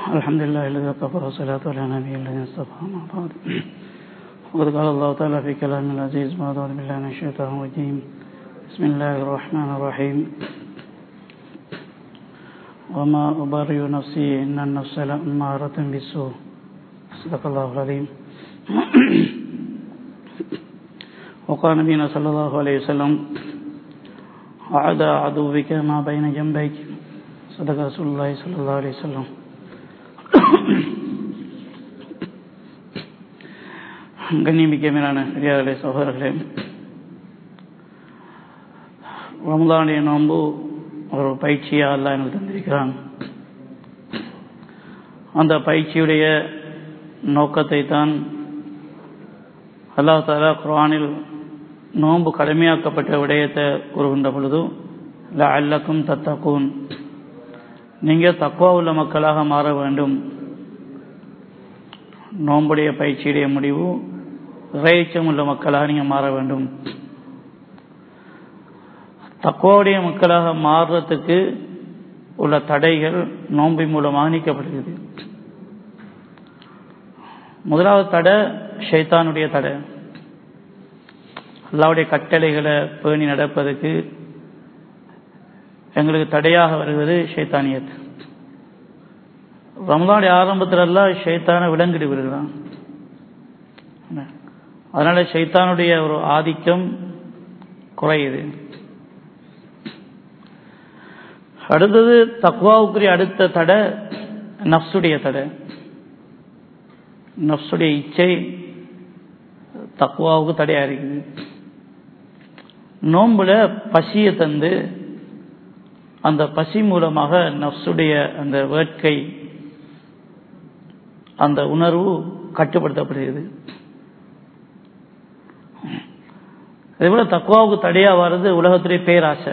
الحمد لله الذي وكفى والصلاة على نبي الذي اصطفى ما بعد وقد قال الله تعالى في كلام العزيز ما أعوذ بالله من الشيطان الرجيم بسم الله الرحمن الرحيم وما أبرئ نفسي إن النفس لأمارة بالسوء صدق الله العظيم وقال نبينا صلى الله عليه وسلم عدا عدوك ما بين جنبيك صدق رسول الله صلى الله عليه وسلم கண்ணியமிக்க மேலான பெரியார்களே சகோதரர்களே ரமதானுடைய நோன்பு ஒரு பயிற்சியாக அல்ல எனக்கு தந்திருக்கிறான் அந்த பயிற்சியுடைய நோக்கத்தை தான் அல்லாஹ் தாலா குரானில் நோன்பு கடமையாக்கப்பட்ட விடயத்தை கூறுகின்ற பொழுது அல்லக்கும் தத்தக்கூன் நீங்கள் தக்குவா உள்ள மக்களாக மாற வேண்டும் நோம்புடைய பயிற்சியுடைய முடிவு இறைச்சம் உள்ள மக்களாக நீங்கள் மாற வேண்டும் தக்குவாவுடைய மக்களாக மாறுறதுக்கு உள்ள தடைகள் நோம்பின் மூலமாக நீக்கப்படுகிறது முதலாவது தடை ஷைத்தானுடைய தடை அல்லாவுடைய கட்டளைகளை பேணி நடப்பதற்கு எங்களுக்கு தடையாக வருவது ஷைத்தானியத் ரமதானுடைய ஆரம்பத்தில் எல்லாம் ஷைத்தான விலங்கிட்டு விடுகிறான் அதனால ஷைத்தானுடைய ஒரு ஆதிக்கம் குறையுது அடுத்தது தக்வாவுக்குரிய அடுத்த தடை நப்சுடைய தடை நப்சுடைய இச்சை தக்குவாவுக்கு தடையா இருக்குது நோம்புல பசியை தந்து அந்த பசி மூலமாக நப்சுடைய அந்த வேட்கை அந்த உணர்வு கட்டுப்படுத்தப்படுகிறது அதேபோல தக்குவாவுக்கு தடையா வர்றது உலகத்துடைய பேராசை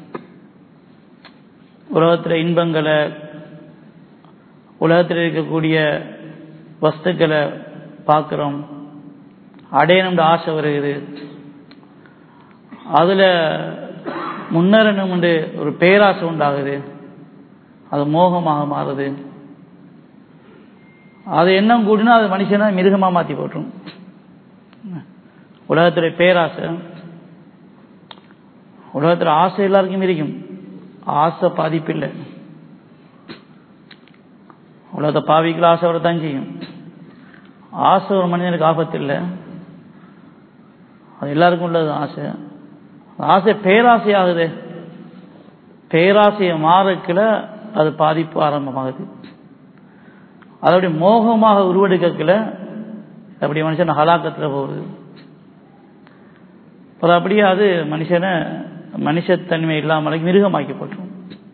உலகத்தில் இன்பங்களை உலகத்தில் இருக்கக்கூடிய வஸ்துக்களை பார்க்குறோம் அடையணும்னு ஆசை வருகிறது அதில் முன்னேறணும் ஒரு பேராசை உண்டாகுது அது மோகமாக மாறுது அது எண்ணம் கூடினா அது மனுஷனை மிருகமாக மாற்றி போட்டுரும் உலகத்துடைய பேராசை உலகத்தில் ஆசை எல்லாருக்கும் இருக்கும் ஆசை பாதிப்பில்லை உலகத்தை பாவிக்கல ஆசை வரத்தான் செய்யும் ஆசை ஒரு மனிதனுக்கு ஆபத்து இல்லை அது எல்லாருக்கும் உள்ளது ஆசை ஆசை பேராசை ஆகுது பேராசையை மாறக்கில் அது பாதிப்பு ஆரம்பமாகுது அதோடைய மோகமாக உருவெடுக்கல அப்படி மனுஷன் ஹலாக்கத்தில் போகுது அப்புறம் அப்படியே அது மனுஷனை மனுஷத்தன்மை இல்லாமலுக்கு மிருகமாக்கி போட்டுரும்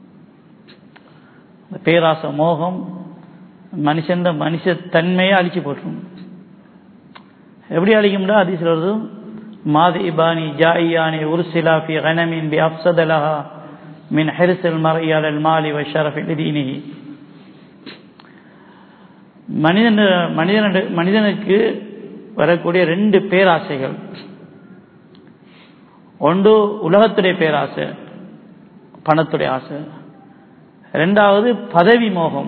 பேராசை மோகம் மனுஷன் மனுஷத்தன்மையை அழிச்சு போட்டுரும் எப்படி அழிக்கும்டா அதிசல் வருது மாதிபானி ஜாயியானி உருசிலா ஃபி கனமின் பி அப்சதலஹா மின் ஹெரிசல் மறையால் அல் மாலி வஷரஃப் எழுதீனிஹி மனிதன் மனிதன் மனிதனுக்கு வரக்கூடிய ரெண்டு பேராசைகள் ஒன்று உலகத்துடைய பேராசை பணத்துடைய ஆசை ரெண்டாவது பதவி மோகம்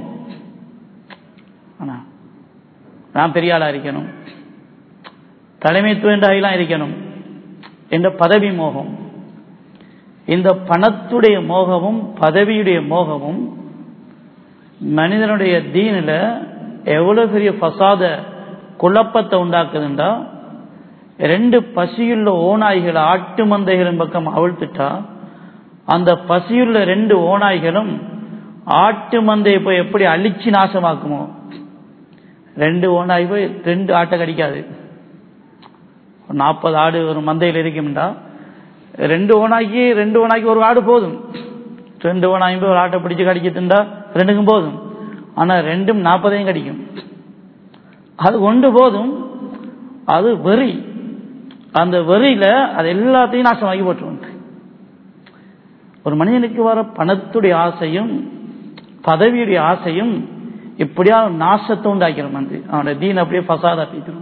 நான் பெரிய ஆளா இருக்கணும் தலைமைத்துவம் என்றெல்லாம் இருக்கணும் என்ற பதவி மோகம் இந்த பணத்துடைய மோகமும் பதவியுடைய மோகமும் மனிதனுடைய தீனில் எவ்வளவு பெரிய பசாத குழப்பத்தை உண்டாக்குதுண்டா ரெண்டு பசியுள்ள ஓநாய்கள் ஆட்டு மந்தைகளின் பக்கம் அவிழ்த்துட்டா அந்த பசியுள்ள ரெண்டு ஓநாய்களும் ஆட்டு மந்தையை போய் எப்படி அழிச்சு நாசமாக்குமோ ரெண்டு ஓனாய் போய் ரெண்டு ஆட்டை கடிக்காது நாற்பது ஆடு ஒரு மந்தையில் இருக்கும்டா ரெண்டு ஓனாய்க்கு ரெண்டு ஓனாய்க்கு ஒரு ஆடு போதும் ரெண்டு ஓனாயும் போய் ஒரு ஆட்டை பிடிச்சி கடிக்கத்துண்டா ரெண்டுக்கும் போதும் ஆனால் ரெண்டும் நாற்பதையும் கடிக்கும் அது ஒன்று போதும் அது வெறி அந்த வெறியில அது எல்லாத்தையும் நாசமாக்கி போட்டுருவோம் ஒரு மனிதனுக்கு வர பணத்துடைய ஆசையும் பதவியுடைய ஆசையும் இப்படியா நாசத்தை உண்டாக்கிறோம் வந்து அவனோட தீன் அப்படியே பசாதா பீத்திரும்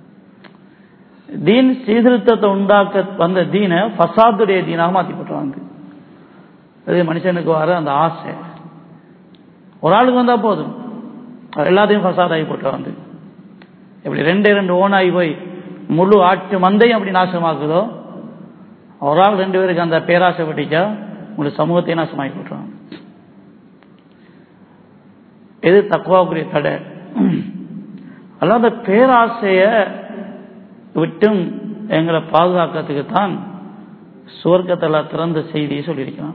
தீன் சீர்திருத்தத்தை உண்டாக்க வந்த தீனை பசாதுடைய தீனாக மாற்றி போட்டுருவாங்க அது மனுஷனுக்கு வர அந்த ஆசை ஒரு ஆளுக்கு வந்தா போதும் அது எல்லாத்தையும் ஃபசாதாகி போட்டு வந்து இப்படி ரெண்டே ரெண்டு ஓனாகி போய் முழு ஆட்டு மந்தையும் அப்படி நாசமாக்குதோ ஒரு ஆள் ரெண்டு பேருக்கு அந்த பேராசை பட்டிச்சா முழு சமூகத்தையும் நாசமாக்கி போட்டுருவாங்க எது தக்குவாக்குரிய தடை அல்ல அந்த பேராசைய விட்டும் எங்களை பாதுகாக்கிறதுக்கு தான் சுவர்க்கத்தில் திறந்த செய்தியை சொல்லியிருக்கிறான்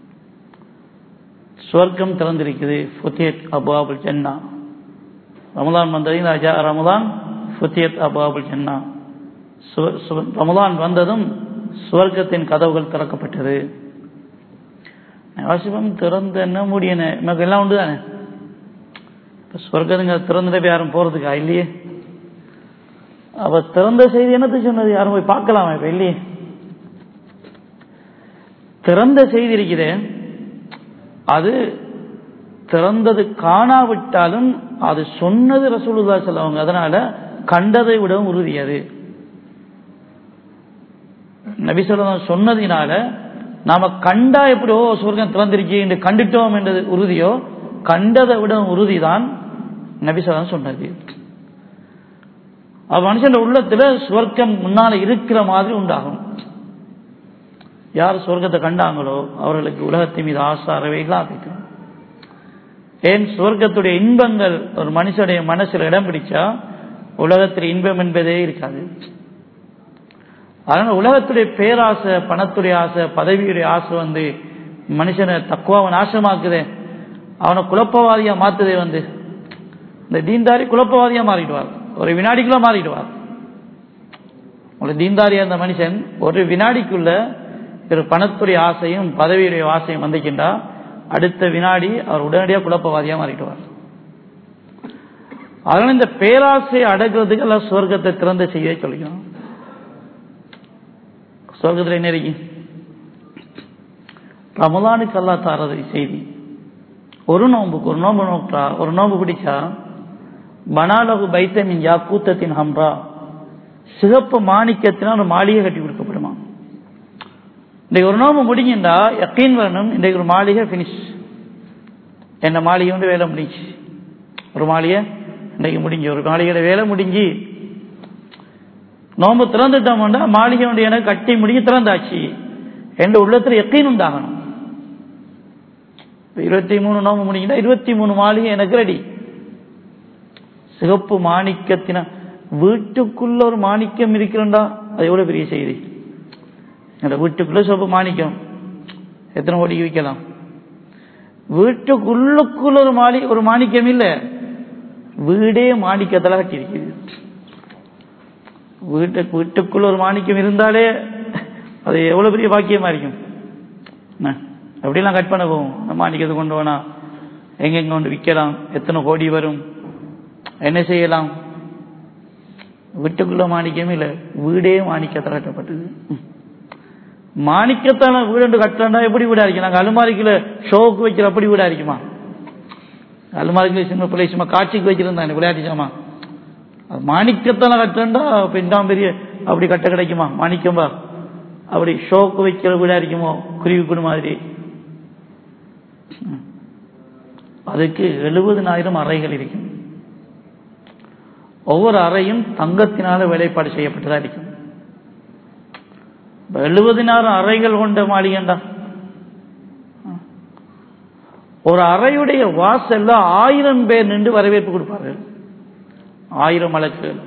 சுவர்க்கம் திறந்திருக்குது ஃபுத்தியத் அபுவாபுல் ஜன்னா ரமலான் வந்ததையும் ராஜா ரமலான் ஃபுத்தியத் அபுவாபுல் ஜன்னா ரமலான் வந்ததும் சுவர்க்கத்தின் கதவுகள் திறக்கப்பட்டது வாசிப்பம் திறந்த என்ன முடியன நமக்கு எல்லாம் உண்டு தானே இப்போ சொர்க்கத்துங்க திறந்துட்டு யாரும் போறதுக்கா இல்லையே அப்ப திறந்த செய்தி என்னது சொன்னது யாரும் போய் பார்க்கலாமா இப்ப இல்லையே திறந்த செய்தி இருக்குதே அது திறந்தது காணாவிட்டாலும் அது சொன்னது ரசூலுல்லா செல்லவங்க அதனால கண்டதை விடவும் உறுதி அது நபி சொல்லலாம் சொன்னதினால நாம கண்டா எப்படியோ சொர்க்கம் திறந்திருக்கே என்று கண்டுட்டோம் என்றது உறுதியோ கண்டதை விட உறுதிதான் நபி சொல்லலாம் சொன்னது மனுஷன் உள்ளத்துல சுவர்க்கம் முன்னால இருக்கிற மாதிரி உண்டாகும் யார் சொர்க்கத்தை கண்டாங்களோ அவர்களுக்கு உலகத்தின் மீது ஆசை அறவைகளா இருக்கும் ஏன் சுவர்க்கத்துடைய இன்பங்கள் ஒரு மனுஷனுடைய மனசில் இடம் பிடிச்சா உலகத்தில் இன்பம் என்பதே இருக்காது அதனால உலகத்துடைய பேராசை பணத்துடைய ஆசை பதவியுடைய ஆசை வந்து மனுஷனை தக்குவாவை நாசமாக்குதே அவனை குழப்பவாதியா மாத்துதே வந்து இந்த தீன்தாரி குழப்பவாதியா மாறிடுவார் ஒரு வினாடிக்குள்ள மாறிடுவார் ஒரு தீன்தாரியா இருந்த மனுஷன் ஒரு வினாடிக்குள்ள ஒரு பணத்துடைய ஆசையும் பதவியுடைய ஆசையும் வந்துக்கின்றா அடுத்த வினாடி அவர் உடனடியாக குழப்பவாதியா மாறிடுவார் அதனால இந்த பேராசை அடக்கிறதுக்கு எல்லாம் சுவர்க்கத்தை திறந்த செய்ய சொல்லிக்கணும் சொர்க்கத்தில் என்ன இருக்கு ரமலானுக்கு அல்லா தாரது செய்தி ஒரு நோம்புக்கு ஒரு நோம்பு நோக்கா ஒரு நோம்பு பிடிச்சா பனாலகு பைத்தமின் யா கூத்தத்தின் ஹம்ரா சிகப்பு மாணிக்கத்தினால் ஒரு மாளிகை கட்டி கொடுக்கப்படுமா இன்றைக்கு ஒரு நோம்பு முடிஞ்சுண்டா யக்கீன் வரணும் இன்றைக்கு ஒரு மாளிகை ஃபினிஷ் என்ன மாளிகை வந்து வேலை முடிஞ்சு ஒரு மாளிகை இன்றைக்கு முடிஞ்சு ஒரு மாளிகையோட வேலை முடிஞ்சு நோம்பு திறந்துட்டோம்னா மாளிகை வந்து எனக்கு கட்டி முடிஞ்சு திறந்தாச்சு என்ற உள்ளத்தில் எத்தையும் உண்டாகணும் இருபத்தி மூணு நோம்பு முடிஞ்சுட்டா இருபத்தி மூணு மாளிகை எனக்கு ரெடி சிகப்பு மாணிக்கத்தின வீட்டுக்குள்ள ஒரு மாணிக்கம் இருக்கிறண்டா அது எவ்வளவு பெரிய செய்தி இந்த வீட்டுக்குள்ள சிவப்பு மாணிக்கம் எத்தனை கோடிக்கு விற்கலாம் வீட்டுக்குள்ளுக்குள்ள ஒரு மாளி ஒரு மாணிக்கம் இல்ல வீடே மாணிக்கத்தில் கட்டியிருக்குது வீட்டு வீட்டுக்குள்ள ஒரு மாணிக்கம் இருந்தாலே அது எவ்வளவு பெரிய பாக்கியமா இருக்கும் எப்படிலாம் கட் பண்ண போகும் அந்த மாணிக்கத்தை கொண்டு போனா எங்கெங்க கொண்டு விற்கலாம் எத்தனை கோடி வரும் என்ன செய்யலாம் வீட்டுக்குள்ள மாணிக்கமே இல்லை வீடே மாணிக்கத்தில் கட்டப்பட்டது மாணிக்கத்தான வீடு கட்டா எப்படி வீடா இருக்கு நாங்கள் அலுமாரிக்குள்ள ஷோவுக்கு வைக்கிற அப்படி வீடா இருக்குமா அலுமாரிக்குள்ள சின்ன பிள்ளை சும்மா காட்சிக்கு வச்சிருந்தாங்க விளையாட்டுச்சாமா மாணிக்கத்தான கட்டா பெண்டாம் பெரிய அப்படி கட்ட கிடைக்குமா மாணிக்கம்பா அப்படி ஷோக்கு வைக்கிற வீடா இருக்குமோ குருவி கூடு மாதிரி அதுக்கு எழுபதுனாயிரம் அறைகள் இருக்கும் ஒவ்வொரு அறையும் தங்கத்தினால வேலைப்பாடு செய்யப்பட்டதா இருக்கும் எழுபதினாயிரம் அறைகள் கொண்ட மாளிகண்டா ஒரு அறையுடைய வாசல்ல ஆயிரம் பேர் நின்று வரவேற்பு கொடுப்பார்கள் ஆயிரம் வழக்குகள்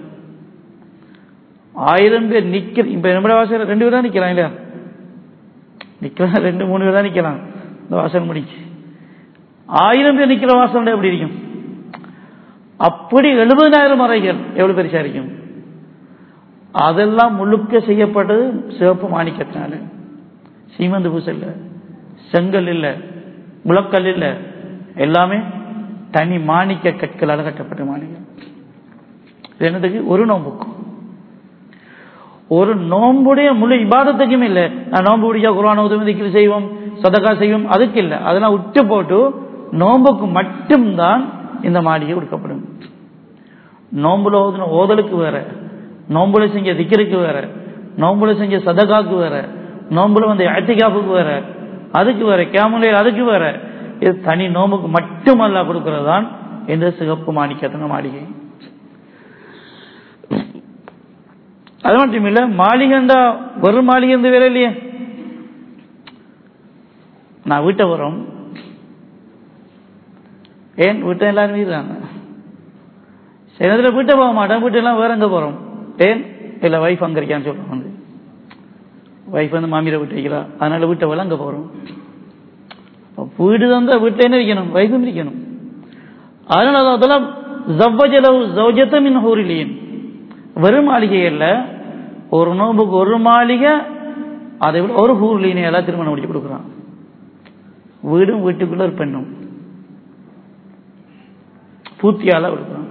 ஆயிரம் பேர் நிக்கிற இப்ப நம்மள வாசல் ரெண்டு பேர் தான் நிக்கிறான் இல்லையா நிக்கலாம் ரெண்டு மூணு பேர் தான் நிக்கலாம் இந்த வாசல் முடிச்சு ஆயிரம் பேர் நிக்கிற வாசல் எப்படி இருக்கும் அப்படி எழுபதாயிரம் அறைகள் எவ்வளவு பெருசா இருக்கும் அதெல்லாம் முழுக்க செய்யப்பட்டது சிவப்பு மாணிக்கத்தினால சீமந்து பூசல் இல்ல செங்கல் இல்ல முழக்கல் இல்ல எல்லாமே தனி மாணிக்க கற்களால் கட்டப்பட்ட மாணிக்கம் இது என்னதுக்கு ஒரு நோம்புக்கும் ஒரு நோம்புடைய முழு இபாதத்துக்கும் இல்லை நான் நோம்பு பிடிச்சா குரான உதவி செய்வோம் சதக்கா செய்வோம் அதுக்கு இல்லை அதெல்லாம் விட்டு போட்டு நோம்புக்கு மட்டும்தான் இந்த மாளிகை கொடுக்கப்படும் நோம்புல ஓதுன ஓதலுக்கு வேற நோம்புல செஞ்ச திக்கருக்கு வேற நோம்புல செஞ்ச சதகாக்கு வேற நோம்புல வந்து அத்திகாப்புக்கு வேற அதுக்கு வேற கேமலே அதுக்கு வேற இது தனி நோம்புக்கு மட்டுமல்ல கொடுக்கிறது தான் இந்த சிகப்பு மாணிக்கத்தங்க மாளிகை அது மட்டும் இல்ல மாளிகைண்டா ஒரு மாளிகை இருந்து வேற இல்லையே நான் வீட்டை வரோம் ஏன் வீட்டை எல்லாரும் வீடுறாங்க சில நேரத்தில் வீட்டை போக மாட்டேன் வீட்டெல்லாம் வேற எங்க போறோம் ஏன் இல்ல வைஃப் அங்க இருக்கான்னு சொல்றோம் வந்து வைஃப் வந்து மாமியாரை விட்டு வைக்கிறா அதனால வீட்டை போல அங்க போறோம் அப்ப வீடு தந்தா வீட்டில் என்ன இருக்கணும் வைஃபும் இருக்கணும் அதனால அதெல்லாம் ஜவ்வஜலவு ஜௌஜத்தமின் ஹூரிலியன் வெறும் மாளிகை அல்ல ஒரு நோம்புக்கு ஒரு மாளிகை அதை விட ஒரு ஹூர்லீனை எல்லாம் திருமணம் முடிச்சு கொடுக்குறான் வீடும் வீட்டுக்குள்ள ஒரு பெண்ணும் பூத்தியால கொடுக்குறான்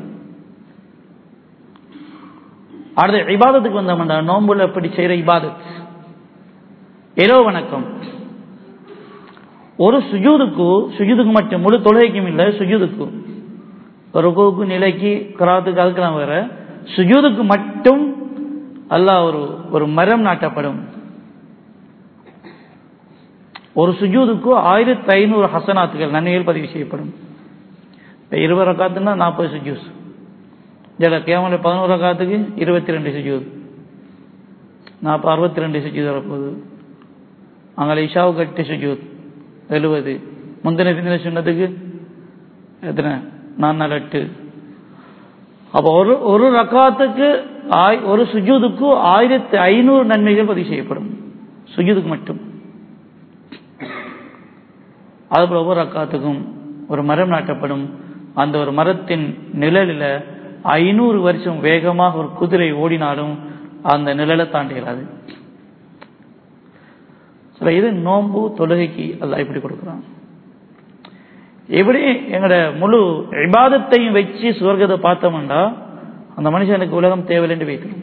அடுத்த இபாதத்துக்கு வந்தோம்டா நோம்புல எப்படி செய்யற இபாதத் ஏதோ வணக்கம் ஒரு சுஜூதுக்கு சுஜூதுக்கு மட்டும் முழு தொழுகைக்கும் இல்லை சுஜூதுக்கு ருக்குவுக்கு நிலைக்கு கிராத்துக்கு அதுக்கெல்லாம் வேற சுஜூதுக்கு மட்டும் அல்லாஹ் ஒரு ஒரு மரம் நாட்டப்படும் ஒரு சுஜூதுக்கு ஆயிரத்தி ஐநூறு ஹசனாத்துகள் நன்மைகள் பதிவு செய்யப்படும் இப்போ இருபது ரக்காத்துன்னா நாற்பது சுஜூஸ் இதில் கேமல பதினோரு ரக்காத்துக்கு இருபத்தி ரெண்டு சுஜூத் நாற்பது அறுபத்தி ரெண்டு சுஜூத் வரப்போகுது அங்கே இஷாவுக்கு எட்டு சுஜூத் எழுபது முந்தின பிந்தின சொன்னதுக்கு எத்தனை நான் நாலு எட்டு அப்போ ஒரு ஒரு ரக்காத்துக்கு ஆய்- ஒரு சுஜூதுக்கு ஆயிரத்தி ஐநூறு நன்மைகள் பதிவு செய்யப்படும் சுஜூதுக்கு மட்டும் அதுபோல ஒவ்வொரு ரக்காத்துக்கும் ஒரு மரம் நாட்டப்படும் அந்த ஒரு மரத்தின் நிழலில் ஐநூறு வருஷம் வேகமாக ஒரு குதிரை ஓடினாலும் அந்த நிழலை தாண்டிடாது சில இது நோன்பு தொழுகைக்கு அல்லாஹ் இப்படி கொடுக்குறான் எப்படி எங்களோட முழு இபாதத்தையும் வச்சு சுவர்க்கத்தை பார்த்தோம்னா அந்த மனுஷனுக்கு உலகம் தேவையில்லைன்னு வைக்கணும்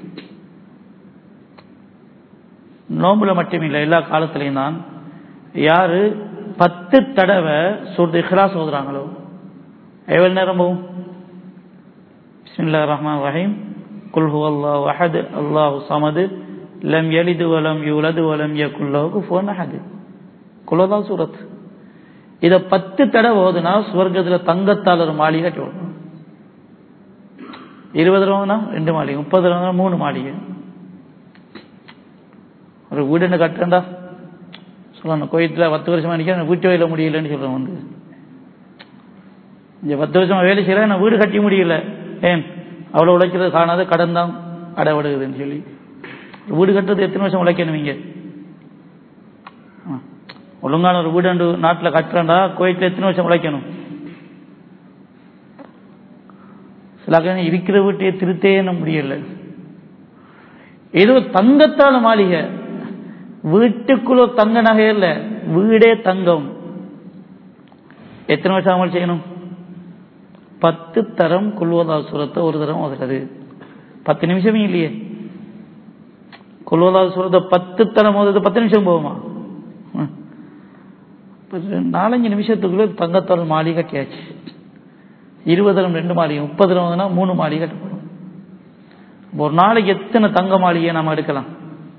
நோம்புல மட்டுமில்லை எல்லா காலத்திலையும் தான் யாரு பத்து தடவை சுருது இஹ்லாஸ் ஓதுறாங்களோ எவ்வளவு நேரம் போகும் பிஸ்மில்லா ரஹ்மான் ரஹீம் குல் ஹு அல்லாஹ் அஹத் அல்லாஹு சமது லம் யலிது வலம் யூலது வலம் யகுல்லஹு குஃபுவன் அஹத் குலதா சூரத் இத பத்து தடவை ஓதுனா சுவர்க்கத்துல தங்கத்தால் ஒரு மாளிகை கட்டி விடணும் இருபது ரூபானா ரெண்டு மாளிகை முப்பது ரூபா மூணு மாளிகை ஒரு வீடு என்ன கட்டுறேன்டா சொல்லணும் கோயத்தில் பத்து வருஷமா நிற்கிறேன் வீட்டு வேலை முடியலன்னு சொல்றேன் வந்து இங்க பத்து வருஷமா வேலை செய்யறேன் நான் வீடு கட்டி முடியல ஏன் அவ்வளவு உழைக்கிறது காணாத கடன் தான் அடைபடுகுதுன்னு சொல்லி ஒரு வீடு கட்டுறது எத்தனை வருஷம் உழைக்கணும் இங்க ஆ. ஒழுங்கான ஒரு வீடு ரெண்டு நாட்டில் கட்டுறேன்டா கோயத்தில் எத்தனை வருஷம் உழைக்கணும் சில பேர் இருக்கிற வீட்டையே திருத்தே என்ன முடியல ஏதோ தங்கத்தால மாளிகை வீட்டுக்குள்ள தங்க நகை இல்ல வீடே தங்கம் எத்தனை வருஷம் அமல் செய்யணும் பத்து தரம் குல்வதா சுரத்தை ஒரு தரம் ஓதுறது பத்து நிமிஷமே இல்லையே குல்வதா சுரத்தை பத்து தரம் ஓதுறது பத்து நிமிஷம் போகுமா ம். இப்ப ரெண்டு- நாலஞ்சு நிமிஷத்துக்குள்ள தங்கத்தால் மாளிகை கட்டியாச்சு இருபது தரம் ரெண்டு மாளிகை முப்பது தரம் மூணு மாளிகை கட்டப்படும் ஒரு நாளைக்கு எத்தனை தங்க மாளிகையை நாம எடுக்கலாம்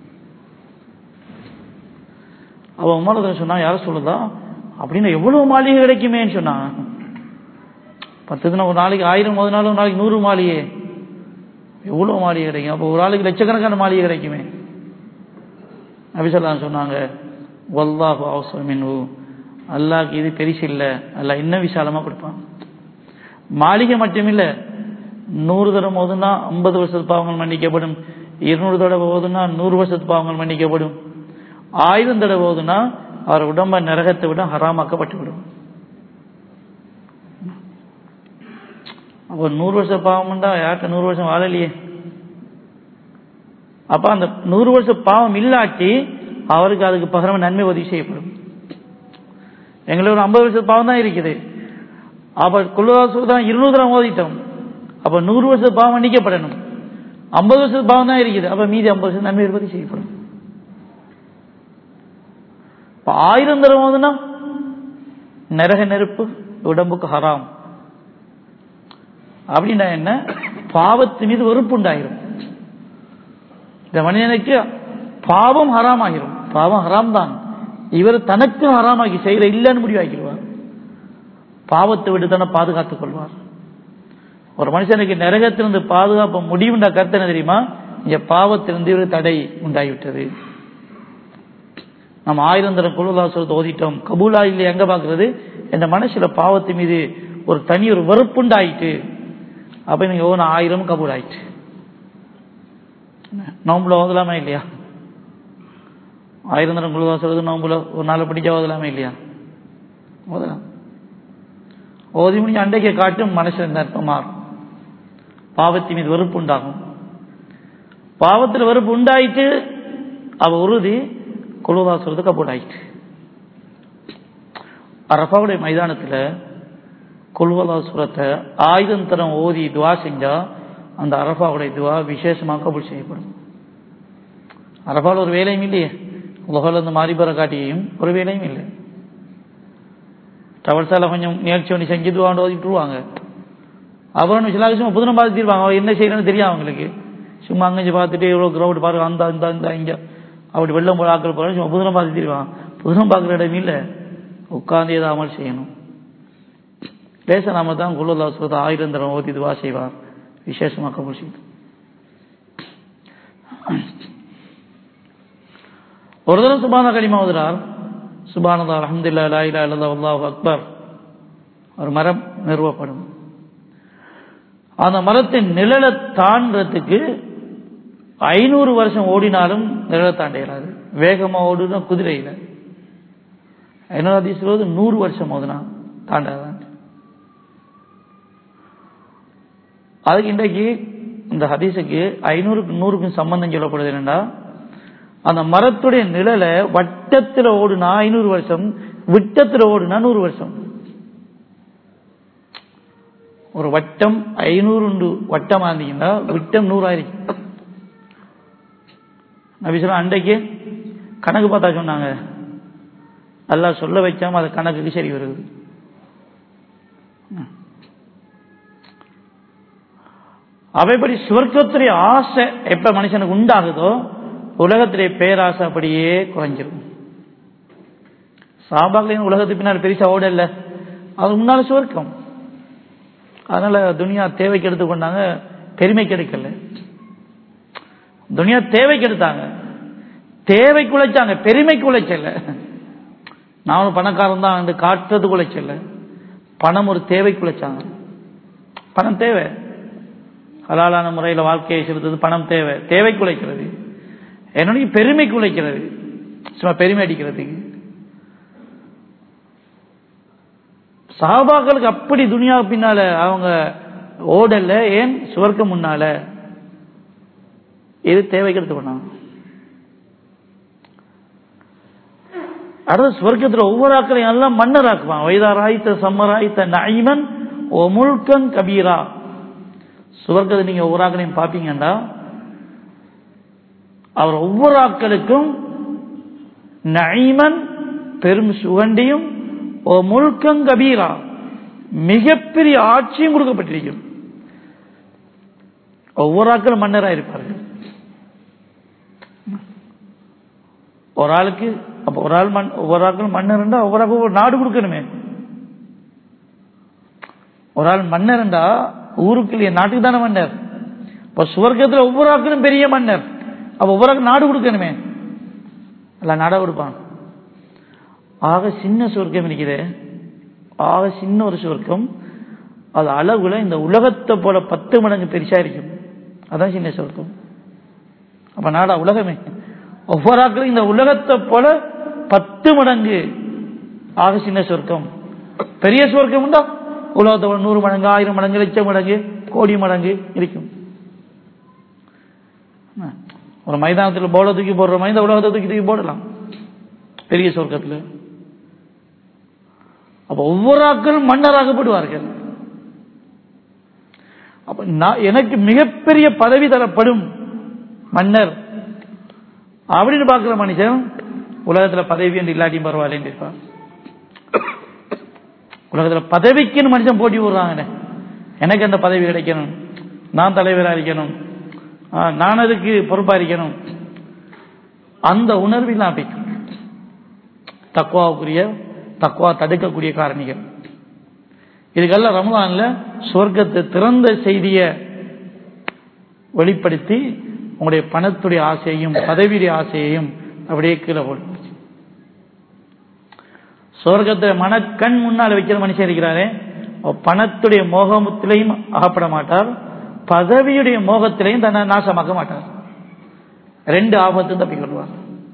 அவ உமாலதன் சொன்னா யார சொல்லுதா அப்படின்னு எவ்வளவு மாளிகை கிடைக்குமேன்னு சொன்னான் பத்து தினம் ஒரு நாளைக்கு ஆயிரம் ஒரு நாள் ஒரு நாளைக்கு நூறு மாளிகை எவ்வளவு மாளிகை கிடைக்கும் அப்போ ஒரு ஆளுக்கு லட்சக்கணக்கான மாளிகை கிடைக்குமே நபிசல்லாம் சொன்னாங்க வல்லாஹு அவசமின்ஹு அல்லாஹ்க்கு இது பெருசு இல்லை அல்லாஹ் இன்னும் விசாலமா கொடுப்பான் மாளிகை மட்டுமில்ல நூறு தடவை ஓதுனா ஐம்பது வருஷத்து பாவங்கள் மன்னிக்கப்படும் இருநூறு தடவை ஓதுனா நூறு வருஷத்து பாவங்கள் மன்னிக்கப்படும் ஆயிரம் தடவை ஓதுனா அவர் உடம்ப நரகத்தை விட ஹராமாக்கப்பட்டு விடும் அப்போ நூறு வருஷம் பாவம்டா யார்கிட்ட நூறு வருஷம் வாழலையே அப்ப அந்த நூறு வருஷம் பாவம் இல்லாட்டி அவருக்கு அதுக்கு பகரமா நன்மை உதவி செய்யப்படும் எங்களுக்கு ஒரு ஐம்பது வருஷம் பாவம் தான் இருக்குது அப்ப குள்ளதாசு தான் இருநூறு தரம் ஓதிட்டோம் அப்ப நூறு வருஷம் பாவம் மன்னிக்கப்படணும் ஐம்பது வருஷம் பாவம் தான் இருக்குது அப்ப மீதி ஐம்பது வருஷம் நன்மை உற்பத்தி செய்யப்படும் இப்ப ஆயிரம் தரம் ஓதுனா நரக நெருப்பு உடம்புக்கு ஹராம் அப்படின்னா என்ன பாவத்து மீது வெறுப்பு உண்டாயிரும் இந்த மனிதனுக்கு பாவம் ஹராம் ஆகிரும் பாவம் ஹராம் தான் இவர் தனக்கும் ஹராமாக்கி செய்யற இல்லைன்னு முடிவாக்கிடுவார் பாவத்தை விட்டு தானே பாதுகாத்துக் கொள்வார் ஒரு மனுஷனுக்கு நரகத்திலிருந்து பாதுகாப்பு முடிவுன்ற கருத்து என்ன தெரியுமா இங்க பாவத்திலிருந்து ஒரு தடை உண்டாகிவிட்டது நம்ம ஆயிரம் தரம் குழுலா சொல்றது ஓதிட்டோம் கபூலா இல்லை எங்க பாக்குறது இந்த மனசுல பாவத்து மீது ஒரு தனி ஒரு வெறுப்புண்டாயிட்டு அப்ப நீங்க ஓன ஆயிரம் கபூல் ஆயிட்டு நோம்புல ஓதலாமா இல்லையா ஆயிரம் தரம் குழுவா சொல்றது நோம்புல ஒரு நாள் படிச்சா ஓதலாமா இல்லையா ஓதலாம் ஓதி முடிஞ்ச அண்டைக்கு காட்டும் மனசுல இந்த அர்த்தம் மாறும் பாவத்தின் மீது வெறுப்பு உண்டாகும் பாவத்தில் வெறுப்பு உண்டாயிட்டு அவ உறுதி குழுவா சொல்றது கபூல் ஆயிட்டு அரபாவுடைய மைதானத்தில் குல்வலா சுரத்தை ஆயுதம் தரம் ஓதி துவா செஞ்சா அந்த அரபாவுடைய துவா விசேஷமாக கபூல் செய்யப்படும் அரபாவில் ஒரு வேலையும் இல்லையே உலகில் இந்த மாறிபர காட்டியும் ஒரு வேலையும் இல்லை டவல்ஸால கொஞ்சம் நிகழ்ச்சி ஒன்று செஞ்சு துவாண்டு ஓதி விட்டுருவாங்க அப்புறம் சில சும்மா புதுனம் பார்த்துருவாங்க அவன் என்ன செய்யறன்னு தெரியும் அவங்களுக்கு சும்மா அங்கே பார்த்துட்டு எவ்வளோ கிரௌண்ட் பாருங்க அந்த அந்த அந்த இங்கே அப்படி வெள்ளம் போல ஆக்கள் போகிற சும்மா புதுனம் பார்த்து தருவான் புதுனம் பார்க்குற இடம் இல்லை உட்கார்ந்து ஏதாவது அமல் செய்யணும் லேச நாம தான் குல்லல்லா சொல்றது ஆயிரம் தரம் ஓதி துவா செய்வார் விசேஷமாக கபூல் செய்து ஒரு தரம் சுபான களிமா ஓதுறார் சுபானதா அலமதுல்லா லாயிலா இல்லதா அல்லாஹ் அக்பர் ஒரு மரம் நிறுவப்படும் அந்த மரத்தின் நிழலை தாண்டறதுக்கு ஐநூறு வருஷம் ஓடினாலும் நிழலை தாண்ட இயலாது வேகமா ஓடுனா குதிரையில ஐநூறு அதிசவது நூறு வருஷம் ஓதுனா தாண்டாதான் அதுக்கு இன்றைக்கு இந்த ஹதீஸுக்கு ஐநூறுக்கு நூறுக்கும் சம்பந்தம் சொல்லப்படுது என்னன்னா அந்த மரத்துடைய நிழலை வட்டத்தில் ஓடுனா ஐநூறு வருஷம் விட்டத்தில் ஓடுனா நூறு வருஷம் ஒரு வட்டம் ஐநூறு வட்டமா இருந்தீங்கன்னா விட்டம் நூறாயிருக்கும் நபி சொல்ல அன்றைக்கு கணக்கு பார்த்தா சொன்னாங்க அல்லா சொல்ல வைக்காம அது கணக்குக்கு சரி வருது அவைப்படி சுவர்க்கத்துடைய ஆசை எப்ப மனுஷனுக்கு உண்டாகுதோ உலகத்திலே பேராசை அப்படியே குறைஞ்சிரும் சாபாக்களின் உலகத்துக்கு பின்னால் பெருசா ஓட இல்லை அது முன்னால சுவர்க்கம் அதனால துனியா தேவைக்கு எடுத்துக்கொண்டாங்க பெருமைக்கு எடுக்கல துனியா தேவைக்கு எடுத்தாங்க தேவைக்கு உழைச்சாங்க பெருமைக்கு உழைச்சல நான் ஒரு பணக்காரன் தான் வந்து காட்டுறதுக்கு உழைச்சல பணம் ஒரு தேவைக்கு உழைச்சாங்க பணம் தேவை ஹலாலான முறையில் வாழ்க்கையை செலுத்துறது பணம் தேவை தேவைக்கு உழைக்கிறது என்னுடைய பெருமைக்கு உழைக்கிறது சும்மா பெருமை அடிக்கிறதுக்கு சஹாபாக்களுக்கு அப்படி துனியா பின்னால அவங்க ஓடல ஏன் சுவர்க்கம் முன்னால இது தேவைக்கு எடுத்துக்கணும் அடுத்த சுவர்க்கத்தில் ஒவ்வொரு ஆக்களையும் எல்லாம் மன்னர் ஆக்குவான் வைதாராய்த்த சம்மராய்த்த நைமன் ஓ முழுக்கன் கபீரா சுவர்க்கத்தை நீங்க ஒவ்வொரு ஆக்களையும் பார்ப்பீங்கன்னா அவர் ஒவ்வொரு ஆக்களுக்கும் நைமன் பெரும் சுகண்டியும் ஓ முழுக்கம் கபீரா மிகப்பெரிய ஆட்சியும் கொடுக்கப்பட்டிருக்கும் ஒவ்வொரு ஆக்களும் மன்னராக இருப்பார்கள் ஒரு ஆளுக்கு அப்ப ஒரு ஆள் மண் ஒவ்வொரு ஆட்கள் மன்னர் ஒவ்வொரு ஆளுக்கு ஒரு நாடு கொடுக்கணுமே ஒரு ஆள் மன்னர்ண்டா ஊருக்கு இல்லையா நாட்டுக்கு தானே மன்னர் இப்ப சுவர்க்கத்தில் ஒவ்வொரு ஆக்களும் பெரிய மன்னர் அப்ப ஒவ்வொரு ஆளுக்கு நாடு கொடுக்கணுமே எல்லாம் நாடா கொடுப்பான் ஆக சின்ன சுவர்க்கம் இருக்குது ஆக சின்ன ஒரு சுவர்க்கம் அது அளவுல இந்த உலகத்தை போல பத்து மடங்கு பெருசா இருக்கும் அதான் சின்ன சுவர்க்கம் அப்ப நாடா உலகமே ஒவ்வொரு ஆக்களும் இந்த உலகத்தை போல பத்து மடங்கு ஆக சின்ன சுவர்க்கம் பெரிய சுவர்க்கம் உண்டா உலகத்தை போல நூறு மடங்கு ஆயிரம் மடங்கு லட்சம் மடங்கு கோடி மடங்கு இருக்கும் ஒரு மைதானத்தில் போல தூக்கி போடுற மாதிரி இந்த உலகத்தை தூக்கி தூக்கி போடலாம் பெரிய சொர்க்கத்தில் அப்ப ஒவ்வொரு ஆக்களும் மன்னராகப்படுவார்கள் அப்ப நான் எனக்கு மிகப்பெரிய பதவி தரப்படும் மன்னர் அப்படின்னு பார்க்கிற மனுஷன் உலகத்துல பதவி என்று இல்லாட்டியும் பரவாயில்ல இருப்பான் உலகத்துல பதவிக்குன்னு மனுஷன் போட்டி போடுறாங்க எனக்கு அந்த பதவி கிடைக்கணும் நான் தலைவராக இருக்கணும் நான் அதுக்கு பொறுப்பா இருக்கணும் அந்த உணர்வில் அமைக்கும் தக்குவாவுக்குரிய தக்குவா தடுக்கக்கூடிய காரணிகள் இதுக்கெல்லாம் ரமலான்ல சொர்க்கத்தை திறந்த செய்திய வெளிப்படுத்தி உங்களுடைய பணத்துடைய ஆசையையும் பதவியுடைய ஆசையையும் அப்படியே கீழே போட்டு சொர்க்கத்தை மனக்கண் முன்னால் வைக்கிற மனுஷன் இருக்கிறாரே அவர் பணத்துடைய மோகத்திலையும் அகப்பட மாட்டார் பதவியுடைய மோகத்திலையும் தன்னை நாசமாக்க மாட்டார் ரெண்டு ஆபத்தும் தப்பிக்கொள்வார்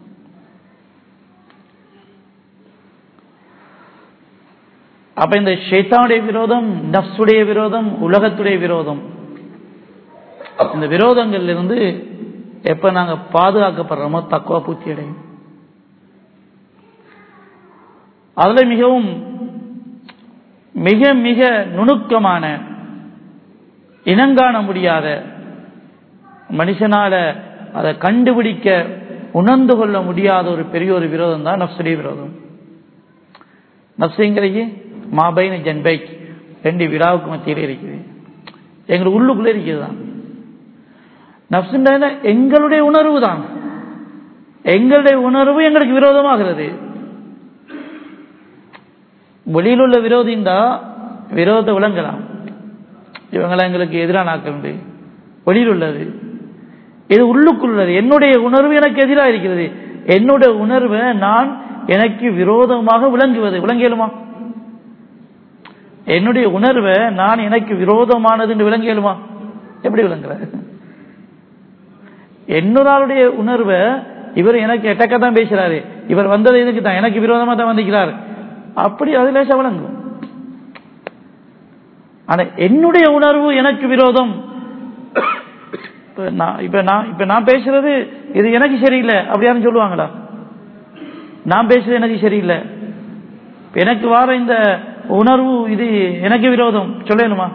அப்ப இந்த ஷைத்தானுடைய விரோதம் நப்சுடைய விரோதம் உலகத்துடைய விரோதம் இந்த விரோதங்கள்ல இருந்து எப்ப நாங்க பாதுகாக்கப்படுறோமோ தக்குவா பூச்சி அடையும் அதுல மிகவும் மிக மிக நுணுக்கமான இனங்காண முடியாத மனுஷனால அதை கண்டுபிடிக்க உணர்ந்து கொள்ள முடியாத ஒரு பெரிய ஒரு விரோதம் தான் நப்சுடைய விரோதம் நப்சுங்கிறது மாபைன ஜன்பைக் ரெண்டு விழாவுக்கு மத்தியில் இருக்குது எங்களுக்கு உள்ளுக்குள்ளே இருக்குது தான் நப்சுன்ற எங்களுடைய உணர்வு தான் எங்களுடைய உணர்வு எங்களுக்கு விரோதமாகிறது வெளியில் உள்ள விரோதிந்தா விரோதத்தை விளங்கலாம் இவங்களாம் எங்களுக்கு எதிரான ஆக்கள் வெளியில் உள்ளது இது உள்ளுக்குள்ளது என்னுடைய உணர்வு எனக்கு எதிராக இருக்கிறது என்னுடைய உணர்வை நான் எனக்கு விரோதமாக விளங்குவது விளங்கியலுமா என்னுடைய உணர்வை நான் எனக்கு விரோதமானது என்று விளங்கியலுமா எப்படி விளங்குற என்னொருடைய உணர்வை இவர் எனக்கு எட்டக்க தான் பேசுறாரு இவர் வந்தது இதுக்கு தான் எனக்கு விரோதமா தான் வந்திருக்கிறார் அப்படி அது லேசா விளங்கும் ஆனா என்னுடைய உணர்வு எனக்கு விரோதம் இப்ப நான் இப்ப நான் இப்ப நான் பேசுறது இது எனக்கு சரியில்லை அப்படி யாரும் சொல்லுவாங்களா நான் பேசுறது எனக்கு சரியில்லை எனக்கு வர இந்த உணர்வு இது எனக்கு விரோதம் சொல்லணுமா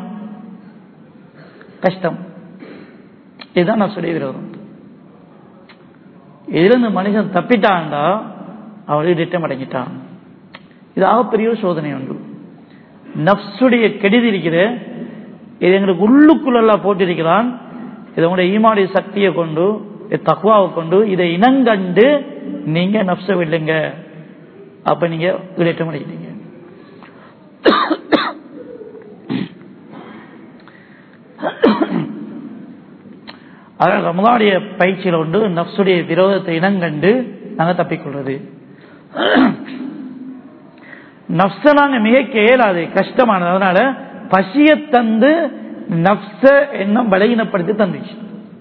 கஷ்டம் இதுதான் நான் சொல்லிய விரோதம் இதிலிருந்து மனுஷன் தப்பிட்டான்டா அவளை திட்டம் அடைஞ்சிட்டான் இது ஆகப்பெரிய சோதனை உண்டு நப்சுடைய கெடுதி இருக்கிற இது எங்களுக்கு உள்ளுக்குள்ளெல்லாம் போட்டிருக்கிறான் இது உங்களுடைய ஈமாடைய சக்தியை கொண்டு தக்குவாவை கொண்டு இதை இனங்கண்டு நீங்க நப்ச விடுங்க அப்ப நீங்க ஈடேற்றம் அடைக்கிறீங்க அதாவது ரமலானுடைய பயிற்சியில் உண்டு நப்சுடைய விரோதத்தை இனங்கண்டு நாங்க தப்பிக்கொள்றது நப்ச நாங்க மிகைக்க இயலாது கஷ்டமானது அதனால பசிய தந்து நப்ச எண்ணம் பலகீனப்படுத்தி தந்துச்சு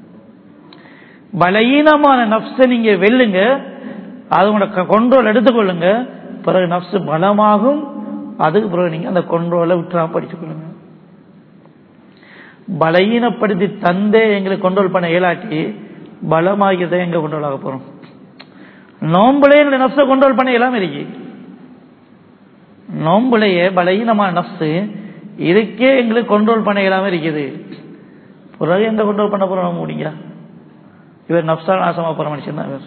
பலகீனமான நப்ச நீங்க வெல்லுங்க அது உங்களோட கொண்டோல் எடுத்துக்கொள்ளுங்க பிறகு நப்சு பலமாகும் அதுக்கு பிறகு நீங்க அந்த கொண்டோலை விட்டுறாம படிச்சுக்கொள்ளுங்க பலகீனப்படுத்தி தந்தே எங்களுக்கு கொண்டோல் பண்ண இயலாட்டி பலமாகிறத எங்க கொண்டோல் ஆக போறோம் நோம்புலே என்னுடைய நப்ச கொண்டோல் பண்ண இயலாம இருக்கு நோம்புலையே பலகீனமான நப்சு இதுக்கே எங்களுக்கு கண்ட்ரோல் பண்ண இயலாம இருக்குது பிறகு எங்க கண்ட்ரோல் பண்ண போறோம் முடிங்க இவர் நப்சா நாசமா போற மனுஷன் தான் இவர்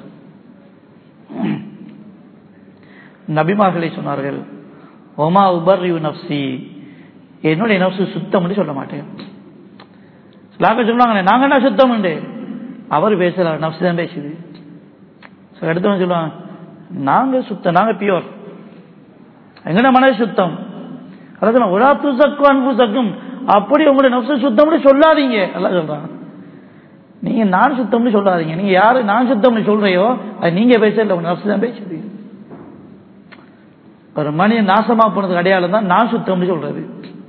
நபிமார்களை சொன்னார்கள் ஒமா உபர் நப்சி என்னுடைய நப்சு சுத்தம் சொல்ல மாட்டேன் சிலாக்க சொல்லுவாங்க நாங்க என்ன சுத்தம் உண்டு அவர் பேசல நப்சு தான் பேசுது எடுத்தவங்க சொல்லுவாங்க நாங்க சுத்தம் நாங்க பியோர் எங்கட மனது சுத்தம் அதாவது ஒரா துசக்கு அன்பு சக்கும் அப்படி உங்களுடைய நப்சு சுத்தம்னு சொல்லாதீங்க எல்லாம் சொல்றாங்க நீங்க நான் சுத்தம்னு சொல்லாதீங்க நீங்க யாரு நான் சுத்தம்னு சொல்றையோ அது நீங்க பேசல உங்க நப்சு தான் பேசுது ஒரு மனிதன் நாசமா போனதுக்கு அடையாளம் தான் நான் சுத்தம்னு சொல்றது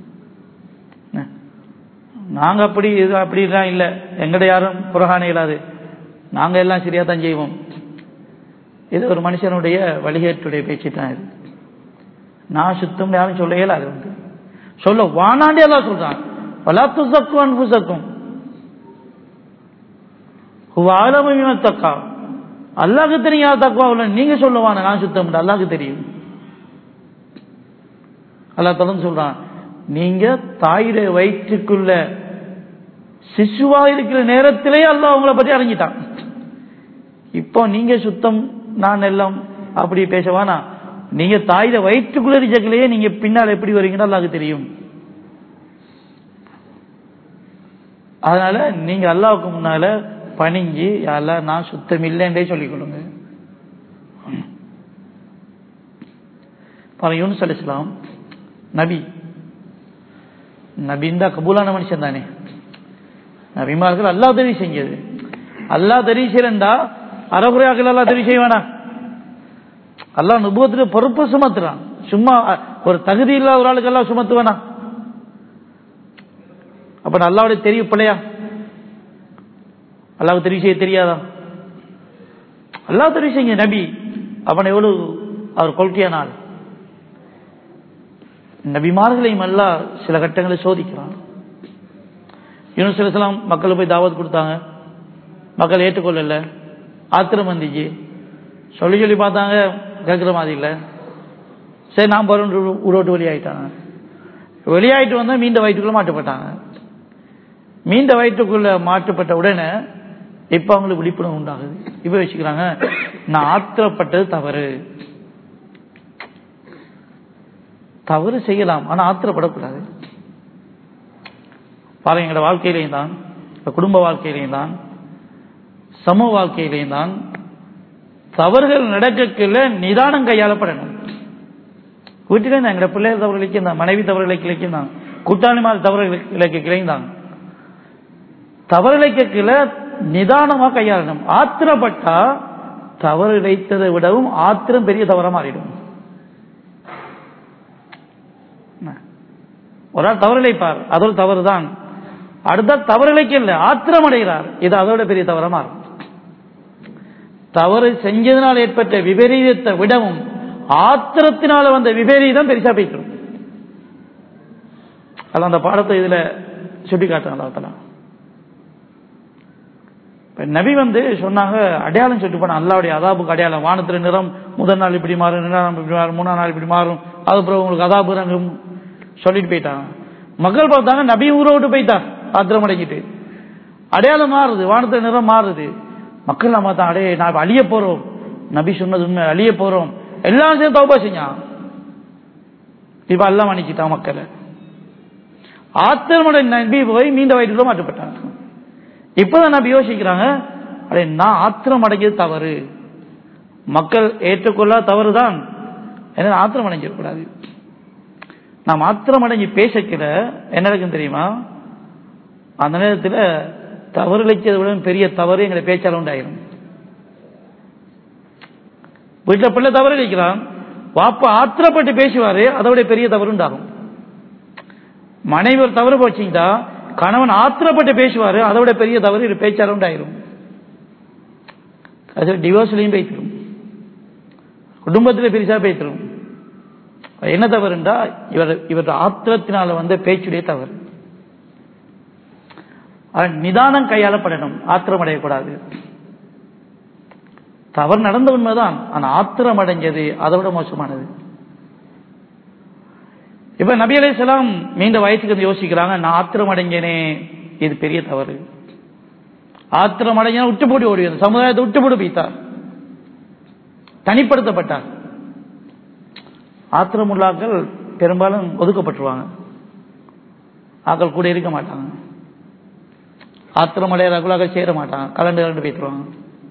நாங்க அப்படி இது அப்படிலாம் இல்லை எங்கட யாரும் புறகாண இயலாது நாங்க எல்லாம் சரியா தான் செய்வோம் இது ஒரு மனுஷனுடைய வழிகேட்டுடைய பேச்சு தான் இது நான் சுத்தம் யாரும் சொல்ல இயலாது வந்து சொல்ல வானாண்டே எல்லாம் சொல்றான் வலாத்து சக்கும் அன்பு சக்கும் ஆலமின தக்கா அல்லாக்கு தெரியும் தக்குவா உள்ள நீங்க சொல்லுவான நான் சுத்தம் அல்லாக்கு தெரியும் அல்லா தொடர்ந்து சொல்றான் நீங்க தாயிர வயிற்றுக்குள்ள சிசுவா இருக்கிற நேரத்திலே அல்லாஹ் உங்களை பற்றி அறிஞ்சிட்டான் இப்போ நீங்க சுத்தம் நான் எல்லாம் அப்படி பேசவானா நீங்க தாயில வயிற்றுக்குள்ள இருக்கலையே நீங்க பின்னால் எப்படி வரீங்கன்னு அல்லாஹ்க்கு தெரியும் அதனால நீங்க அல்லாவுக்கு முன்னால பணிஞ்சு அல்ல நான் சுத்தம் இல்லைன்றே சொல்லிக் கொள்ளுங்க யூனுஸ் அலிஸ்லாம் நபி நபிந்தா கபூலான மனுஷன் தானே நபிமார்கள் அல்லாஹ் தெரிவு செஞ்சது அல்லாஹ் தெரிவு செய்யறா அறகுறையாக்கள் எல்லாம் தெரிவு செய்வானா அல்லாஹ் நுபுவத்துக்கு பொறுப்பு சுமத்துறான் சும்மா ஒரு தகுதி இல்லாத ஒரு ஆளுக்கு எல்லாம் சுமத்துவானா அப்ப அல்லாவுடைய தெரியும் பிள்ளையா அல்லாவுக்கு தெரிவு செய்ய தெரியாதா அல்லாஹ் தெரிவு செய்ய நபி அவன் எவ்வளவு அவர் கொள்கையான ஆள் நபிமார்களையும் அல்லாஹ் சில கட்டங்களை சோதிக்கிறான் யூனுஸ் அலைஹிஸ்ஸலாம் மக்கள் போய் தாவத் கொடுத்தாங்க மக்கள் ஏற்றுக்கொள்ளல ஆத்திரம் வந்துச்சு சொல்லி சொல்லி பார்த்தாங்க கேட்குற மாதிரி இல்லை சரி நான் போறோம் உருவட்டு வெளியாயிட்டாங்க வெளியாயிட்டு வந்தா மீண்ட வயிற்றுக்குள்ள மாட்டுப்பட்டாங்க மீண்ட வயிற்றுக்குள்ள மாட்டுப்பட்ட உடனே இப்ப அவங்களுக்கு விழிப்புணர்வு உண்டாகுது இப்ப வச்சுக்கிறாங்க நான் ஆத்திரப்பட்டது தவறு தவறு செய்யலாம் ஆனா ஆத்திரப்படக்கூடாது பாருங்க எங்களோட வாழ்க்கையிலையும் தான் குடும்ப வாழ்க்கையிலையும் தான் சமூக வாழ்க்கையிலையும் தான் தவறுகள் நடக்கக்குள்ள நிதானம் கையாளப்படணும் வீட்டிலே தான் எங்களோட பிள்ளைகள் தவறு இலக்கியம் தான் மனைவி தவறு இலக்கியம் தான் கூட்டாளிமார் தவறு இலக்கியம் தான் தவறு இலக்கியக்குள்ள நிதானமா கையாளணும் ஆத்திரப்பட்டா தவறு இழைத்ததை விடவும் ஆத்திரம் பெரிய தவற மாறிடும் ஒரு ஆள் தவறு இழைப்பார் அது ஒரு தவறு தான் அடுத்த தவறு இழைக்கல ஆத்திரம் அடைகிறார் இது அதோட பெரிய தவற மாறும் தவறு செஞ்சதினால் ஏற்பட்ட விபரீதத்தை விடவும் ஆத்திரத்தினால வந்த விபரீதம் பெருசா போய்க்கிறோம் அது அந்த பாடத்தை இதுல சுட்டி காட்டுறாங்க நபி வந்து சொன்னாங்க அடையாளம் சொல்லிட்டு போன அல்லாவுடைய அதாபுக்கு அடையாளம் வானத்துல நிறம் முதல் நாள் இப்படி மாறும் ரெண்டாம் நாள் இப்படி மாறும் மூணாம் நாள் இப்படி மாறும் அதுக்கப்புறம் உங்களுக்கு அதாபு ரங்கும் சொல்லிட்டு போயிட்டாங்க மக்கள் பார்த்தாங்க நபி ஊரை விட்டு போயிட்டார் ஆத்திரம் அடைஞ்சிட்டு அடையாளம் மாறுது வானத்துல நிறம் மாறுது மக்கள் நம்ம தான் அடைய நான் அழிய போறோம் நபி சொன்னது உண்மை அழிய போறோம் எல்லாம் சேர்ந்து தௌபா செஞ்சான் இப்ப எல்லாம் மன்னிச்சுட்டான் மக்களை ஆத்திரமடை நபி போய் மீண்ட வயிற்றுல மாற்றப்பட்டாங்க இப்பதான் நபி யோசிக்கிறாங்க அடே நான் ஆத்திரம் அடைஞ்சது தவறு மக்கள் ஏற்றுக்கொள்ள தவறுதான் என்ன ஆத்திரம் அடைஞ்சிடக்கூடாது நாம் ஆத்திரம் அடைஞ்சு பேசக்கிற என்ன நடக்கும் தெரியுமா அந்த நேரத்தில் தவறு இழைச்சதை விட பெரிய தவறு எங்களை பேச்சால உண்டாயிரும் வீட்டில் பிள்ளை தவறு இழைக்கிறான் வாப்பா ஆத்திரப்பட்டு பேசுவாரு அதை விட பெரிய தவறு உண்டாகும் மனைவி ஒரு தவறு போச்சுட்டா கணவன் ஆத்திரப்பட்டு பேசுவாரு அதை விட பெரிய தவறு இது பேச்சால உண்டாயிரும் அது டிவோர்ஸ்லையும் பேசிடும் குடும்பத்தில் பெருசா பேசிடும் என்ன தவறுண்டா இவர் இவர் ஆத்திரத்தினால வந்த பேச்சுடைய தவறு நிதானம் கையாளப்படணும் ஆத்திரம் அடையக்கூடாது தவறு நடந்த உண்மைதான் ஆனா ஆத்திரம் அடைஞ்சது அதை விட மோசமானது இப்ப நபி அலைசலாம் மீண்ட வயசுக்கு வந்து யோசிக்கிறாங்க நான் ஆத்திரம் அடைஞ்சேனே இது பெரிய தவறு ஆத்திரம் அடைஞ்சா விட்டு போட்டு ஓடி சமுதாயத்தை விட்டு போட்டு போய்த்தார் தனிப்படுத்தப்பட்டார் ஆத்திரம் உள்ளாக்கள் பெரும்பாலும் ஒதுக்கப்பட்டுருவாங்க ஆக்கள் கூட இருக்க மாட்டாங்க ஆத்திரம் அடையாளர்களாக சேர மாட்டாங்க கலண்டு கலண்டு பேசுவாங்க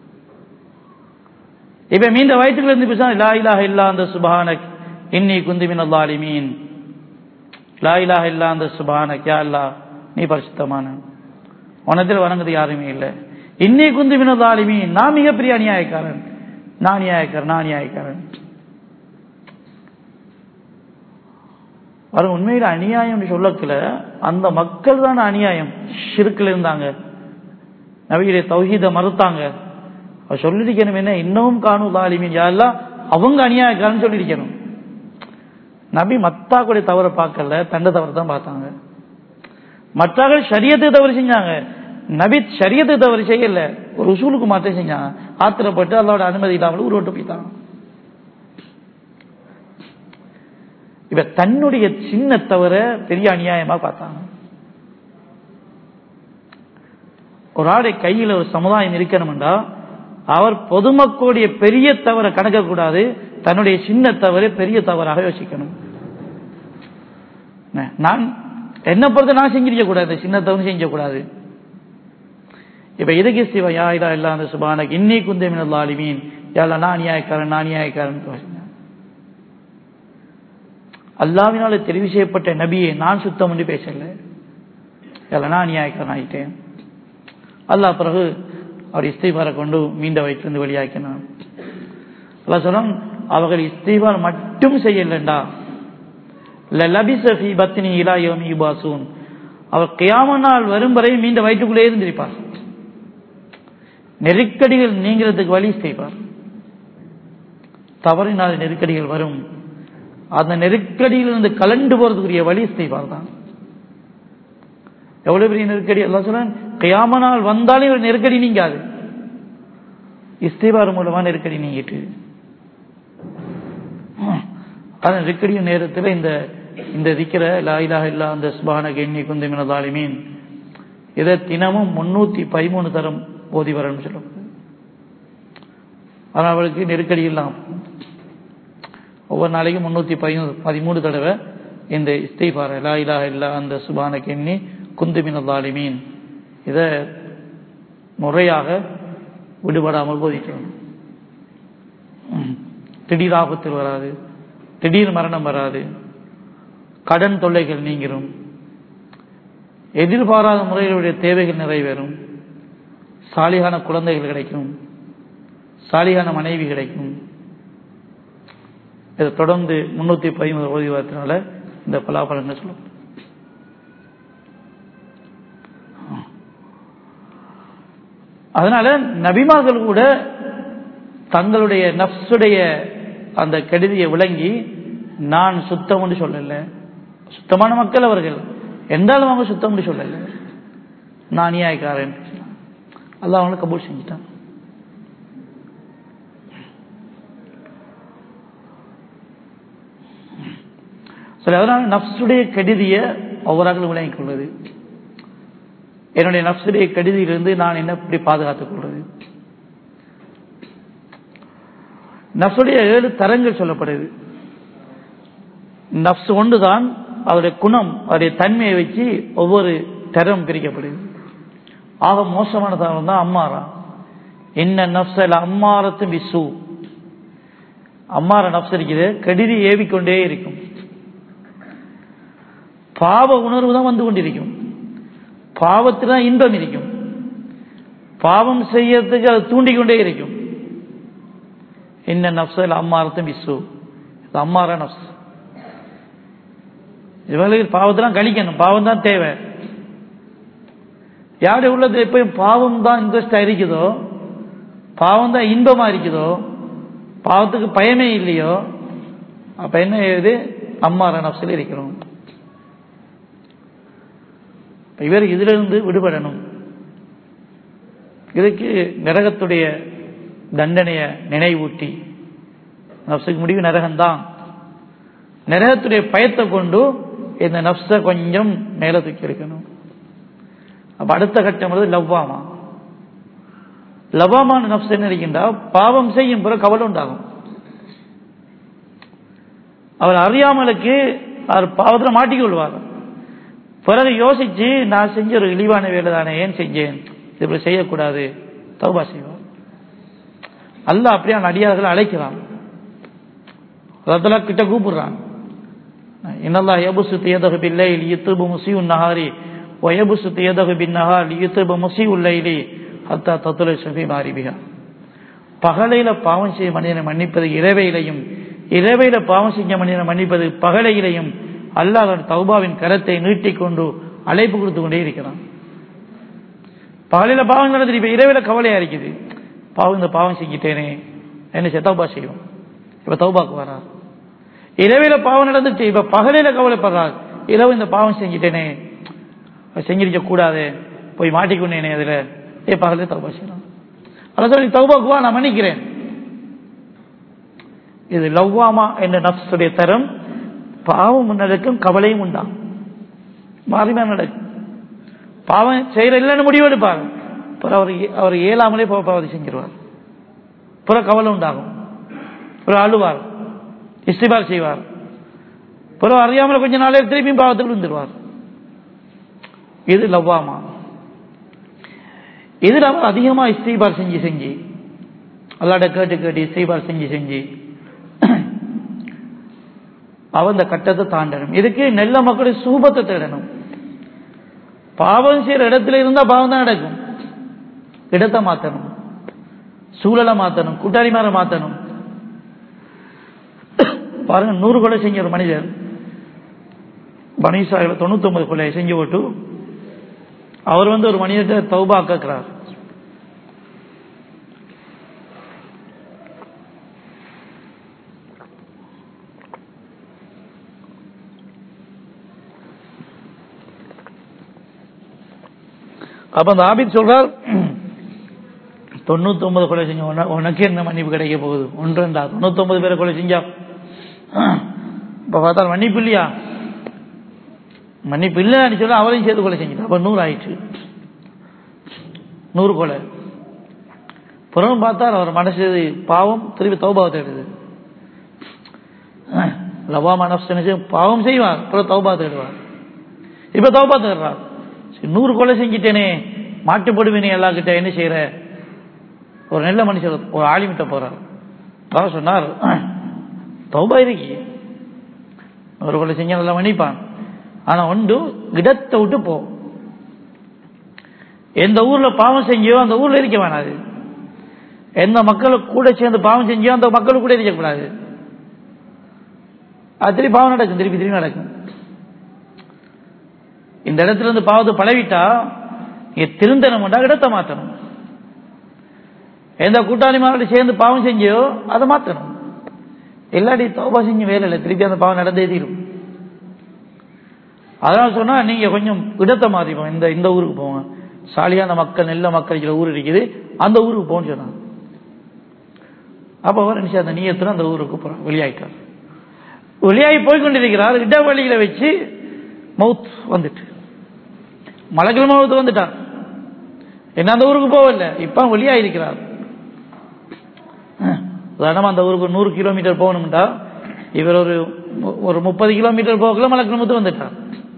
இப்ப மீண்ட வயிற்றுல இருந்து பேச லா இலாஹ இல்லா அந்த சுபானக் இன்னி குந்திமின் அல்லாலிமீன் லா இலாஹ இல்லா அந்த சுபானக் யா அல்லா நீ பரிசுத்தமான உனத்தில் வணங்குது யாருமே இல்லை இன்னி குந்திமின் அல்லாலிமீன் நான் மிகப்பெரிய அநியாயக்காரன் நான் அநியாயக்காரன் நான் அநியாயக்காரன் வரும் உண்மையில அநியாயம் சொல்லக்கல அந்த மக்கள் தான் அநியாயம் ஷிருக்கில் இருந்தாங்க நபியுடைய தௌஹீத மறுத்தாங்க அவர் சொல்லிருக்கணும் என்ன இன்னமும் காணும் தாலிமின் யாரெல்லாம் அவங்க அநியாயக்காரன்னு சொல்லியிருக்கணும் நபி மத்தா கூட தவற பார்க்கல தண்ட தவறு தான் பார்த்தாங்க மற்றார்கள் சரியத்தை தவறு செஞ்சாங்க நபி சரியத்தை தவறு செய்யல ஒரு உசூலுக்கு மாற்றம் செஞ்சாங்க ஆத்திரப்பட்டு அதோட அனுமதி இல்லாமல் உருவட்டு போய்த்தாங்க இவ தன்னுடைய சின்ன தவிர பெரிய அநியாயமா பார்த்தாங்க ஒரு ஆடை கையில் ஒரு சமுதாயம் இருக்கணும்டா அவர் பொதுமக்களுடைய பெரிய தவறை கணக்க கூடாது தன்னுடைய சின்ன தவறு பெரிய தவறாக யோசிக்கணும் நான் என்ன பொறுத்த நான் செஞ்சிருக்க கூடாது சின்ன தவறு செஞ்ச கூடாது இப்ப இதுக்கு சிவ யா இதா இல்லா அந்த சுபானக் இன்னி குந்தமின் ஆலிமீன் யால நான் நியாயக்காரன் நான் நியாயக்காரன் அல்லாவினால தெரிவு செய்யப்பட்ட நபியை நான் சுத்தம் என்று பேசல இல்லைனா அநியாயக்காரன் ஆயிட்டேன் அல்லாஹ் பிறகு அவர் இஸ்திபாரை கொண்டு மீண்ட வயிற்றிருந்து வெளியாக்கினான் அல்லாஹ் சொல்றான் அவர்கள் இஸ்திபார் மட்டும் செய்யலண்டா லபிசஃபி பத்தினி இலா யோமி யுபாசூன் அவர் கியாம நாள் வரும் வரை மீண்ட வயிற்றுக்குள்ளே இருந்திருப்பார் நெருக்கடிகள் நீங்கிறதுக்கு வழி செய்வார் தவறினால் நெருக்கடிகள் வரும் அந்த நெருக்கடியிலிருந்து கலண்டு போறதுக்குரிய வழி செய்வார் தான் எவ்வளவு பெரிய நெருக்கடி எல்லாம் சொல்ல கியாம நாள் வந்தாலும் ஒரு நெருக்கடி நீங்காது இஸ்திபார் மூலமா நெருக்கடி நீங்கிட்டு அந்த நெருக்கடிய நேரத்தில் இந்த இந்த திக்கிற லாயிலாக இல்லா அந்த சுபான கெண்ணி குந்திமின தாலிமீன் இதை தினமும் முன்னூத்தி பதிமூணு தரம் ஓதி வரணும்னு சொல்லப்படுது ஆனால் அவளுக்கு நெருக்கடி இல்லாம ஒவ்வொரு நாளைக்கும் முன்னூத்தி பதிமூணு பதிமூணு தடவை இந்த இஸ்திபார லாயிலாக இல்லா அந்த சுபான கெண்ணி குந்துமின தாலிமீன் இதை முறையாக விடுபடாமல் போதிக்கணும் திடீர் ஆபத்தில் வராது திடீர் மரணம் வராது கடன் தொல்லைகள் நீங்கிரும் எதிர்பாராத முறைகளுடைய தேவைகள் நிறைவேறும் சாலிகான குழந்தைகள் கிடைக்கும் சாலிகான மனைவி கிடைக்கும் இதை தொடர்ந்து முன்னூத்தி பதிமூணு ஓதி வரத்தினால இந்த பலாபலங்கள் சொல்லப்படும் அதனால நபிமார்கள் கூட தங்களுடைய நப்சுடைய அந்த கெடுதியை விளங்கி நான் சுத்தம் என்று சொல்லல சுத்தமான மக்கள் அவர்கள் என்றாலும் அவங்க சுத்தம் என்று சொல்லல நான் நியாயக்காரன் அல்ல அவங்களை கபூல் செஞ்சுட்டான் சரி அதனால நப்சுடைய கெடுதியை ஒவ்வொரு விளங்கிக் கொள்வது என்னுடைய நப்சுடைய கெடுதியிலிருந்து நான் என்ன எப்படி பாதுகாத்துக் கொள்வது நப்சுடைய ஏழு தரங்கள் சொல்லப்படுது நப்சு ஒன்றுதான் அவருடைய குணம் அவருடைய தன்மையை வச்சு ஒவ்வொரு தரம் பிரிக்கப்படுது ஆக மோசமான தரம் தான் அம்மாரா என்ன நப்சல் அம்மாரத்து விசு அம்மார நப்சு இருக்குது கெடுதி ஏவிக்கொண்டே இருக்கும் பாவ உணர்வு தான் வந்து கொண்டிருக்கும் பாவத்தில் தான் இன்பம் இருக்கும் பாவம் செய்யறதுக்கு அது தூண்டிக்கொண்டே இருக்கும் என்ன நப்சல் அம்மாரத்தும் விசு அம்மாரா நப்ஸ் இவர்களுக்கு பாவத்தெல்லாம் கழிக்கணும் பாவம் தான் தேவை யாருடைய உள்ளது எப்பயும் பாவம் தான் இன்ட்ரெஸ்டா இருக்குதோ பாவம் தான் இன்பமா இருக்குதோ பாவத்துக்கு பயமே இல்லையோ அப்ப என்ன ஏது அம்மாரா நப்சில் இருக்கிறோம் இவர் இதிலிருந்து விடுபடணும் இதுக்கு நரகத்துடைய தண்டனைய நினைவூட்டி நப்சுக்கு முடிவு நரகம்தான் நரகத்துடைய பயத்தை கொண்டு இந்த நப்ச கொஞ்சம் மேல தூக்கி இருக்கணும் அப்ப அடுத்த கட்டம் வந்து லவ்வாமா லவ்வாமான நப்ச என்ன இருக்கின்றா பாவம் செய்யும் பிறகு கவலை உண்டாகும் அவர் அறியாமலுக்கு அவர் பாவத்தில் மாட்டிக்கொள்வார் பிறகு யோசிச்சு நான் செஞ்ச ஒரு இழிவான வேலை தானே ஏன் செஞ்சேன் இப்படி செய்யக்கூடாது தௌபா செய்வார் அல்ல அப்படியே அடியார்கள் அழைக்கிறான் அதெல்லாம் கிட்ட கூப்பிடுறான் இன்னல்லா யபுசு தியதகு பில்லைல் யுத்துபு முசியு நஹாரி வயபுசு தியதகு பின் நஹார் யுத்துபு முசியு லைலி ஹத்தா தத்துலை சுஃபி மாறிபிகா பகலையில பாவம் செய்ய மனிதனை மன்னிப்பது இரவையிலையும் இரவையில பாவம் செஞ்ச மனிதனை மன்னிப்பது பகலையிலையும் அல்லாஹ் தௌபாவின் கரத்தை நீட்டிக்கொண்டு அழைப்பு கொடுத்து கொண்டே இருக்கிறான் பகலில பாவம் நடந்துட்டு இப்ப இரவில கவலையா இருக்குது பாவம் இந்த பாவம் செஞ்சிட்டேனே என்ன தௌபா செய்வோம் இப்ப தௌபாக்கு வரார் இரவில பாவம் நடந்துட்டு இப்ப பகலில கவலைப்படுறார் இரவு இந்த பாவம் செஞ்சிட்டேனே செஞ்சிருக்க கூடாது போய் மாட்டிக்கொண்டேனே அதுல ஏ பகலே தௌபா செய்யலாம் அதான் சொல்லி தௌபாக்குவா நான் மன்னிக்கிறேன் இது லவ்வாமா என்ற நப்சுடைய தரம் பாவம் நடக்கும் கவலையும் உண்டாம் மாறிமா நடக்கும் பாவம் செய்யற இல்லைன்னு முடிவெடுப்பார் அவர் அவர் இயலாமலே பாவதி செஞ்சிருவார் புற கவலை உண்டாகும் புற அழுவார் இஸ்திபார் செய்வார் புற அறியாமல் கொஞ்ச நாளே திரும்பியும் பாவத்துக்கு வந்துடுவார் இது லவ்வாமா இதில் அவர் அதிகமா இஸ்திபார் செஞ்சு செஞ்சு அல்லாட கேட்டு கேட்டு இஸ்திபார் செஞ்சு செஞ்சு அவன் இந்த கட்டத்தை தாண்டணும் இதுக்கு நல்ல மக்களுடைய சூபத்தை தேடணும் பாவம் செய்யற இடத்துல இருந்தா பாவம் தான் நடக்கும் இடத்தை மாத்தணும் சூழலை மாத்தணும் கூட்டாளிமாரை மாத்தணும் பாருங்க நூறு கொலை செஞ்ச ஒரு மனிதர் பனீசாவில் தொண்ணூத்தி ஒன்பது கொலை செஞ்சு போட்டு அவர் வந்து ஒரு மனிதத்தை தௌபா கேட்கிறார் அப்ப அந்த ஆபித் சொல்றார் தொண்ணூத்தி ஒன்பது கொலை செஞ்ச உன- உனக்கு என்ன மன்னிப்பு கிடைக்க போகுது ஒன்று ரெண்டா தொண்ணூத்தி ஒன்பது பேரை கொலை செஞ்சா இப்ப பார்த்தா மன்னிப்பு இல்லையா மன்னிப்பு இல்லைன்னு சொல்ல அவரையும் சேர்த்து கொலை செஞ்சுட்டா அப்ப நூறு ஆயிடுச்சு நூறு கொலை புறம் பார்த்தார் அவர் மனசு பாவம் திருப்பி தௌபாவை தேடுது லவா மனசு பாவம் செய்வார் அப்புறம் தௌபா தேடுவார் இப்ப தௌபா தேடுறார் சரி, நூறு கொலை செஞ்சிட்டேனே மாட்டுப்படுவேனே எல்லாக்கிட்ட என்ன செய்யற ஒரு நல்ல மனுஷர் ஒரு ஆலிமிட்ட போறார் அவர் சொன்னார் தௌபா இருக்கி ஒரு கொலை செஞ்ச நல்லா மன்னிப்பான் ஆனா ஒன்று இடத்தை விட்டு போ எந்த ஊர்ல பாவம் செஞ்சியோ அந்த ஊர்ல இருக்க வேணாது எந்த மக்கள் கூட சேர்ந்து பாவம் செஞ்சியோ அந்த மக்கள் கூட இருக்கக்கூடாது அது திருப்பி பாவம் நடக்கும் திருப்பி திருப்பி நடக்கும் இந்த இடத்துல இருந்து பாவத்தை பழவிட்டா நீங்க திருந்தனம்டா இடத்தை மாத்தணும் எந்த கூட்டாளிமாரோட சேர்ந்து பாவம் செஞ்சியோ அதை மாத்தணும் இல்லாட்டி தௌபா செஞ்சு வேலை இல்லை திருப்பி அந்த பாவம் நடந்தே தீரும் அதனால சொன்னா நீங்க கொஞ்சம் இடத்தை மாத்திப்போம் இந்த இந்த ஊருக்கு போங்க சாலியான மக்கள் நல்ல மக்கள் இருக்கிற ஊர் இருக்குது அந்த ஊருக்கு போன்னு சொன்னாங்க அப்ப அவர் நினைச்சு அந்த நீயத்துல அந்த ஊருக்கு போறார் வெளியாயிட்டார் வெளியாகி போய் கொண்டிருக்கிறார் இடவழியில வச்சு மவுத் வந்துட்டு மலக்கிழமை மவுத் வந்துட்டார் என்ன அந்த ஊருக்கு போகல இப்ப வெளியாயிருக்கிறார் உதாரணமா அந்த ஊருக்கு நூறு கிலோமீட்டர் போகணும்டா இவர் ஒரு ஒரு முப்பது கிலோமீட்டர் போகல மலக்கிழமத்து வந்துட்டார்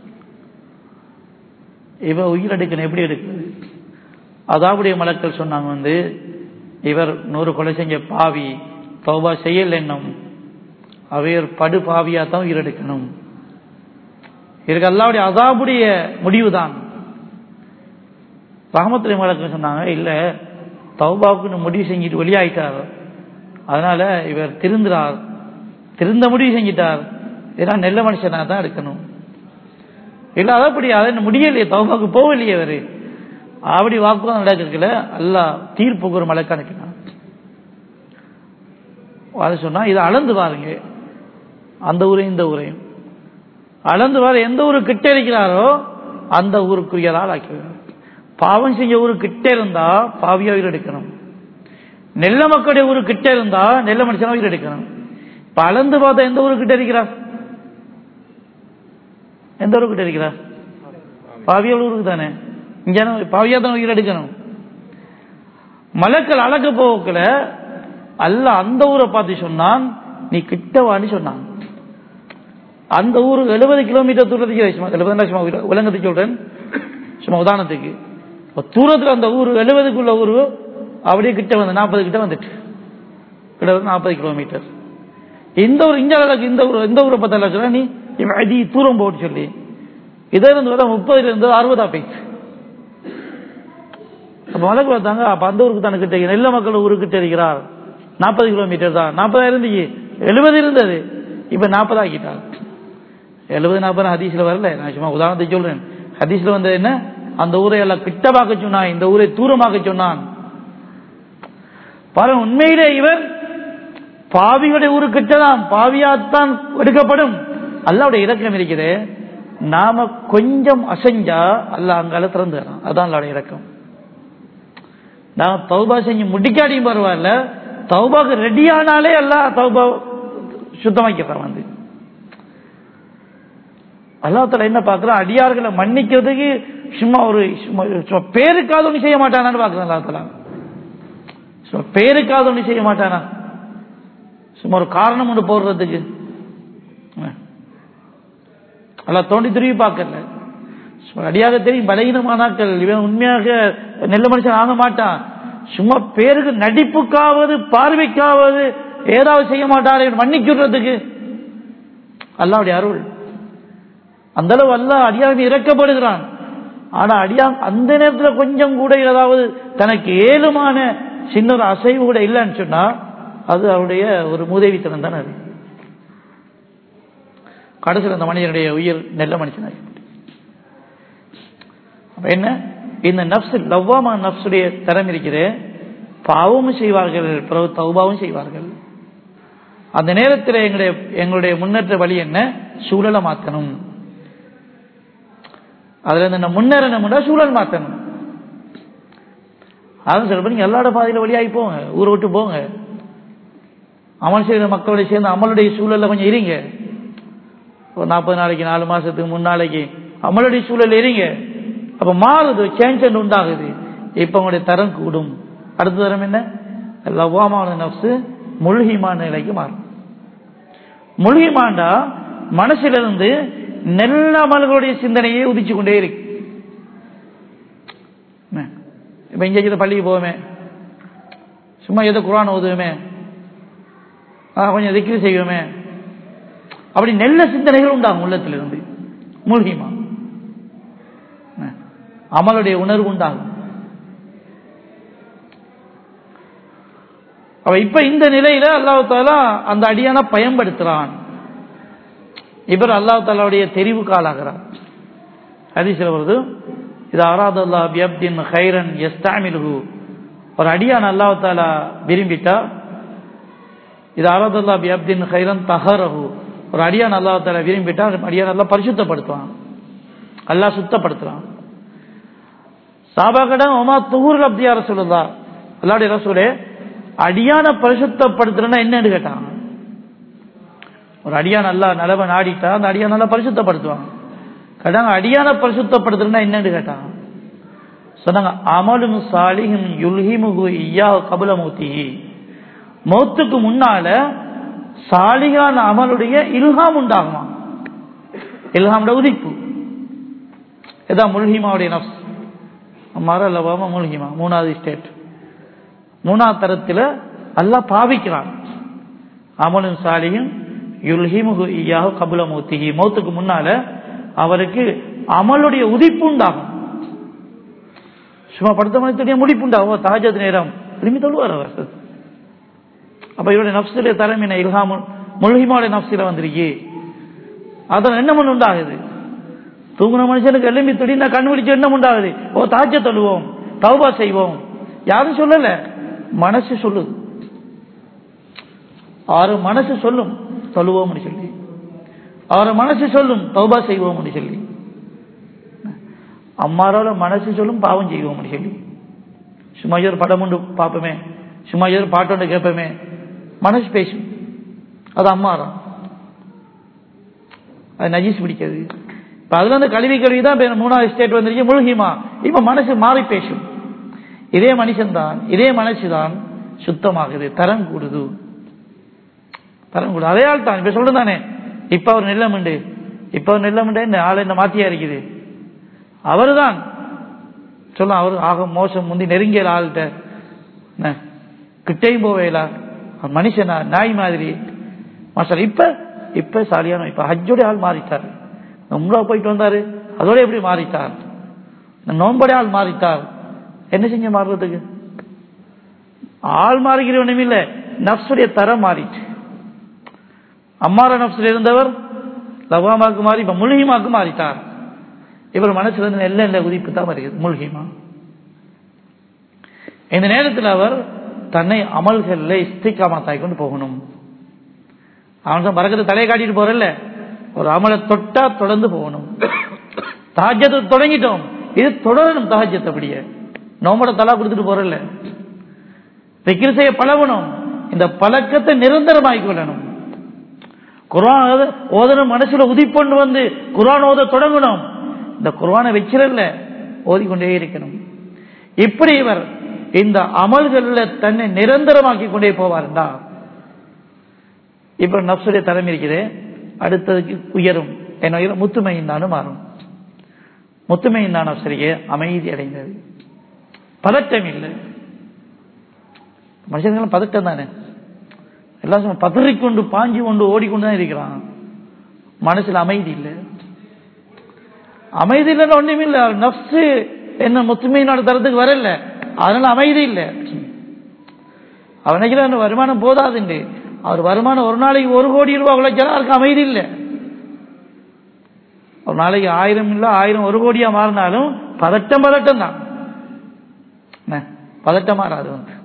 இவ உயிர் எடுக்கணும் எப்படி எடுக்கிறது அதாவுடைய மலக்கள் சொன்னாங்க வந்து இவர் நூறு கொலை செஞ்ச பாவி தௌபா செய்யல் எண்ணம் அவையர் படு பாவியா தான் உயிர் எடுக்கணும் இதுக்கு அல்லாவுடைய அதாவுடைய முடிவுதான் ரஹமத்துலை மலக்கு சொன்னாங்க இல்ல தௌபாவுக்கு முடிவு செஞ்சுட்டு வெளியாயிட்டார் அதனால இவர் திருந்துறார் திருந்த முடிவு செஞ்சிட்டார் இதெல்லாம் நல்ல மனுஷனா தான் எடுக்கணும் இல்ல அதப்படி அதை முடியலையே தௌபாக்கு போகலையே அவரு அப்படி வாக்குவாதம் நடக்கல அல்லா தீர்ப்புக்கு ஒரு மலைக்கு அனுப்பினான் அது சொன்னா இதை அளந்து பாருங்க அந்த ஊரையும் இந்த ஊரையும் அளந்து பாரு எந்த ஊரு கிட்ட இருக்கிறாரோ அந்த ஊருக்குரிய ஆள் ஆக்கிவிடும் பாவம் செஞ்ச ஊரு கிட்ட இருந்தா பாவியா உயிர் எடுக்கணும் நெல்ல மக்களுடைய ஊரு கிட்ட இருந்தா நெல்ல மனுஷனா உயிர் எடுக்கணும் இப்ப அளந்து பார்த்தா எந்த ஊரு கிட்ட இருக்கிறார் எந்த ஊருக்கு கிட்ட இருக்கிறார் பாவியால் ஊருக்கு தானே இங்க பாவியா தான் உயிர் எடுக்கணும் மலக்கள் அளக்க போக்கல அல்ல அந்த ஊரை பார்த்து சொன்னான் நீ கிட்டவான்னு சொன்னான் அந்த ஊர் எழுபது கிலோமீட்டர் தூரத்துக்கு சும்மா எழுபது சும்மா உலகத்துக்கு சொல்றேன் சும்மா உதாரணத்துக்கு இப்ப தூரத்துல அந்த ஊர் எழுபதுக்குள்ள ஊர் அப்படியே கிட்ட வந்து நாற்பது கிட்ட வந்துட்டு கிட்ட வந்து நாற்பது கிலோமீட்டர் இந்த ஒரு இங்க அளவுக்கு இந்த ஊர் இந்த ஊரை பார்த்தா சொல்ல நீ இவன் அடி தூரம் போட்டு சொல்லி இதே இருந்து வர முப்பதுல இருந்து அறுபதா போயிடுச்சு அப்ப வழக்கு பார்த்தாங்க அப்ப அந்த ஊருக்கு தானே கிட்ட நெல்ல மக்கள் ஊருக்கு கிட்ட இருக்கிறார் நாற்பது கிலோமீட்டர் தான் நாற்பதா இருந்துச்சு எழுபது இருந்தது இப்ப நாற்பது ஆக்கிட்டார் எழுபது நாற்பது ஹதீஸ்ல வரல நான் சும்மா உதாரணத்துக்கு சொல்றேன் ஹதீஸ்ல வந்து என்ன அந்த ஊரை எல்லாம் கிட்ட பார்க்க சொன்னான் இந்த ஊரை தூரமாக்க சொன்னான் பாருங்க உண்மையிலே இவர் பாவியுடைய ஊரு கிட்டதான் பாவியாத்தான் எடுக்கப்படும் அல்லாவுடைய இறக்கம் இருக்குது நாம கொஞ்சம் அசைஞ்சா அல்ல அங்கால திறந்து அதான் அல்லாவுடைய இறக்கம் நான் தௌபா செஞ்சு முடிக்காடியும் பரவாயில்ல தௌபாக்கு ரெடி ஆனாலே எல்லாம் தௌபா சுத்தமாக்கிறான் வந்து அல்லாத்துல என்ன பாக்குறான் அடியார்களை மன்னிக்கிறதுக்கு சும்மா ஒரு சும்மா சும்மா பேருக்காவது ஒண்ணு செய்ய மாட்டானான்னு பாக்குறான் அல்லாத்தலா சும்மா பேருக்காவது ஒண்ணு செய்ய மாட்டானா சும்மா ஒரு காரணம் ஒன்று போடுறதுக்கு எல்லாம் தோண்டி திரும்பி பார்க்கல அடியாக தெரியும் பலகீனமானாக்கள் இவன் உண்மையாக நெல்ல மனுஷன் ஆக மாட்டான் சும்மா பேருக்கு நடிப்புக்காவது பார்வைக்காவது ஏதாவது செய்ய மாட்டாரு மன்னிக்கிறதுக்கு அல்லாவுடைய அருள் அந்த அளவு அல்லாஹ் அடியான் இறக்கப்படுகிறான் ஆனா அடியான் அந்த நேரத்தில் கொஞ்சம் கூட ஏதாவது தனக்கு ஏழுமான சின்ன ஒரு அசைவு கூட இல்லைன்னு சொன்னா அது அவருடைய ஒரு மூதேவித்தனம் தானே அது கடைசியில் அந்த மனிதனுடைய உயிர் நல்ல மனுஷனாகி அப்ப என்ன இந்த நப்சு லவ்வாமா நப்சுடைய தரம் இருக்கிறது பாவமும் செய்வார்கள் பிறகு தௌபாவும் செய்வார்கள் அந்த நேரத்தில் எங்களுடைய எங்களுடைய முன்னேற்ற வழி என்ன சூழலை மாற்றணும் அதுல இருந்து நம்ம முன்னேறணும்னா சூழல் மாற்றணும் அதான் சொல்ல நீங்க எல்லாரோட பாதையில வழியாகி போங்க ஊரை விட்டு போங்க அமல் செய்கிற மக்களோட சேர்ந்து அமலுடைய சூழல்ல கொஞ்சம் இருங்க ஒரு நாற்பது நாளைக்கு நாலு மாசத்துக்கு மூணு நாளைக்கு அமலுடைய சூழல் இருங்க அப்ப மாறுது சேஞ்ச் அண்ட் உண்டாகுது இப்ப உங்களுடைய தரம் கூடும் அடுத்த தரம் என்ன லவ்வாமான நப்சு முழுகிமான நிலைக்கு மாறும் முழுகிமாண்டா மனசிலிருந்து நெல்ல அமல்களுடைய சிந்தனையே உதிச்சு கொண்டே இருக்கு என்ன? இப்ப இங்க ஏதோ பள்ளிக்கு போவோமே சும்மா ஏதோ குரான் ஓதுவோமே ஆ, கொஞ்சம் திக்ரி செய்வோமே அப்படி நெல்ல சிந்தனைகள் உண்டாகும் உள்ளத்திலிருந்து மூழ்கிமா என்ன? அமலுடைய உணர்வு உண்டாகும் அவ இப்ப இந்த நிலையில அல்லாஹ் தாலா அந்த அடியான பயன்படுத்துறான் இவர் அல்லாஹ் தாலாவுடைய தெரிவுக்கு ஆளாகிறார் ஹதீஸ்ல வருது இது அராத் அல்லா பியப்தின் ஹைரன் எஸ்தாமிலுகு ஒரு அடியான் அல்லாஹ் தாலா விரும்பிட்டா இது அராத் அல்லா பியப்தின் ஹைரன் தஹரஹு ஒரு அடியான் அல்லாஹ் தாலா விரும்பிட்டா அந்த அடியான் நல்லா பரிசுத்தப்படுத்துவான் அல்லாஹ் சுத்தப்படுத்துறான் சாபாக்கடம் ஒமா துகூர் அப்தியார சொல்லுதா அல்லாவுடைய ரசூலே அடியான பரிசுத்தப்படுத்துறேன்னா என்னன்னு கேட்டாங்க ஒரு அடியான் நல்லா நிலவ நாடிட்டா அந்த அடியான் நல்லா பரிசுத்தப்படுத்துவாங்க கேட்டாங்க அடியான பரிசுத்தப்படுத்துறேன்னா என்னன்னு கேட்டாங்க சொன்னாங்க அமலும் சாலிஹும் யுல்ஹிமுகு ஐயா கபுல மூத்தி மௌத்துக்கு முன்னால சாலிகான அமலுடைய இல்ஹாம் உண்டாகுமா இல்ஹாமுடைய உதிப்பு இதான் முல்ஹிமாவுடைய நப்ஸ் அம்மாரா லவாமா முல்ஹிமா மூணாவது ஸ்டேட் மூணாவது தரத்தில் அல்லாஹ் பாவிக்கிறான் அமலும் சாலியும் யுல்ஹிமுகு ஐயாஹு கபுல மௌத்திஹி மௌத்துக்கு முன்னால அவருக்கு அமலுடைய உதிப்பு உண்டாகும் சும்மா படுத்த மணித்துடைய முடிப்பு உண்டாகும் தாஜத் நேரம் திரும்பி தொழுவார் அவர் அப்ப இவருடைய நப்சுடைய தலைமையின இல்ஹாமு முல்ஹிமாவுடைய நப்சில வந்திருக்கு அதன் எண்ணம் ஒன்று உண்டாகுது தூங்குன மனுஷனுக்கு எலும்பி திடீர்னு கண் விழிச்சு எண்ணம் உண்டாகுது ஓ தாஜ தொழுவோம் தௌபா செய்வோம் யாரும் சொல்லல மனசு சொல்லுது ஆறு மனசு சொல்லும் தொழுவோம்னு சொல்லி ஆறு மனசு சொல்லும் தௌபா செய்வோம்னு சொல்லி அம்மாரோட மனசு சொல்லும் பாவம் செய்வோம்னு சொல்லி சும்மா ஒரு படம் ஒன்று பார்ப்போமே சும்மா ஒரு பாட்டு ஒன்று கேட்போமே மனசு பேசும் அது அம்மாதான் அது நஜீஸ் பிடிக்காது இப்ப அதுல இருந்து கல்வி கல்வி தான் இப்ப மூணாவது ஸ்டேட் வந்துருச்சு முழுகிமா இப்ப மனசு மாறி பேசும் இதே மனுஷன் தான் இதே மனசு தான் சுத்தமாகுது தரம் கூடுது தரம் கூடுது அதே ஆள் தான் இப்ப சொல்றது தானே இப்ப அவர் நெல்லமுண்டு இப்ப அவர் நெல்லமுண்டு இந்த ஆள் என்ன மாத்தியா இருக்குது அவரு தான் சொல்ல அவர் ஆக மோசம் முந்தி நெருங்கிய ஆள்கிட்ட என்ன, கிட்டையும் போவேலா அவர் மனுஷனா நாய் மாதிரி மாஸ்டர் இப்ப இப்ப சாலியான இப்ப ஹஜ்ஜோட ஆள் மாறிட்டார் உங்களா போயிட்டு வந்தாரு அதோட எப்படி மாறிட்டார் இந்த நோன்போட ஆள் மாறிட்டார் என்ன செஞ்ச மாறுறதுக்கு ஆள் மாறுகிறவனும் இல்ல நப்சுடைய தரம் மாறிச்சு அம்மார நப்சுல இருந்தவர் லவாமாக்கு மாறி இப்ப முல்ஹிமாக்கு மாறிட்டார் இவர் மனசுல இருந்து நெல்ல நெல்ல உதிப்பு தான் வருகிறது முல்ஹிமா இந்த நேரத்தில் அவர் தன்னை அமல்களில் இஸ்திகாமத்தாய் கொண்டு போகணும் அவன் தான் பறக்கத்தை தலையை காட்டிட்டு போறல்ல ஒரு அமலை தொட்டா தொடர்ந்து போகணும் தஹஜத்தை தொடங்கிட்டோம் இது தொடரணும் தஹஜத்தை அப்படியே நோம்பட தலா கொடுத்துட்டு போறல்ல திக்கிர் செய்ய பழகணும் இந்த பழக்கத்தை நிரந்தரமாக்கிக் கொள்ளணும் குர்ஆன் ஓத- ஓதணும் மனசுல உதிப்பொண்டு வந்து குர்ஆன் ஓத தொடங்கணும் இந்த குர்ஆனை வச்சிடல ஓதிக்கொண்டே இருக்கணும் இப்படி இவர் இந்த அமல்கள்ல தன்னை நிரந்தரமாக்கி கொண்டே போவார்டா இப்ப நப்சுடைய தரம் இருக்குது அடுத்ததுக்கு உயரும் என்ன உயரும் முத்துமையின் தானும் மாறும் முத்துமையின் தான் நப்சரியே அமைதி அடைந்தது பதட்டம் இல்லை மனுஷங்களும் பதட்டம் தானே எல்லாம் சும்மா பதறிக்கொண்டு பாஞ்சு கொண்டு ஓடிக்கொண்டு தான் இருக்கிறான் மனசுல அமைதி இல்லை அமைதி இல்லைன்னு ஒண்ணுமே இல்லை நப்சு என்ன முத்துமையினோட தரத்துக்கு வரல அதனால அமைதி இல்லை அவன் நினைக்கிறான் வருமானம் போதாதுண்டு அவர் வருமானம் ஒரு நாளைக்கு ஒரு கோடி ரூபாய் உழைச்சாலும் அவருக்கு அமைதி இல்லை ஒரு நாளைக்கு ஆயிரம் இல்ல ஆயிரம் ஒரு கோடியா மாறினாலும் பதட்டம் பதட்டம் தான் என்ன? பதட்டம் மாறாது வந்து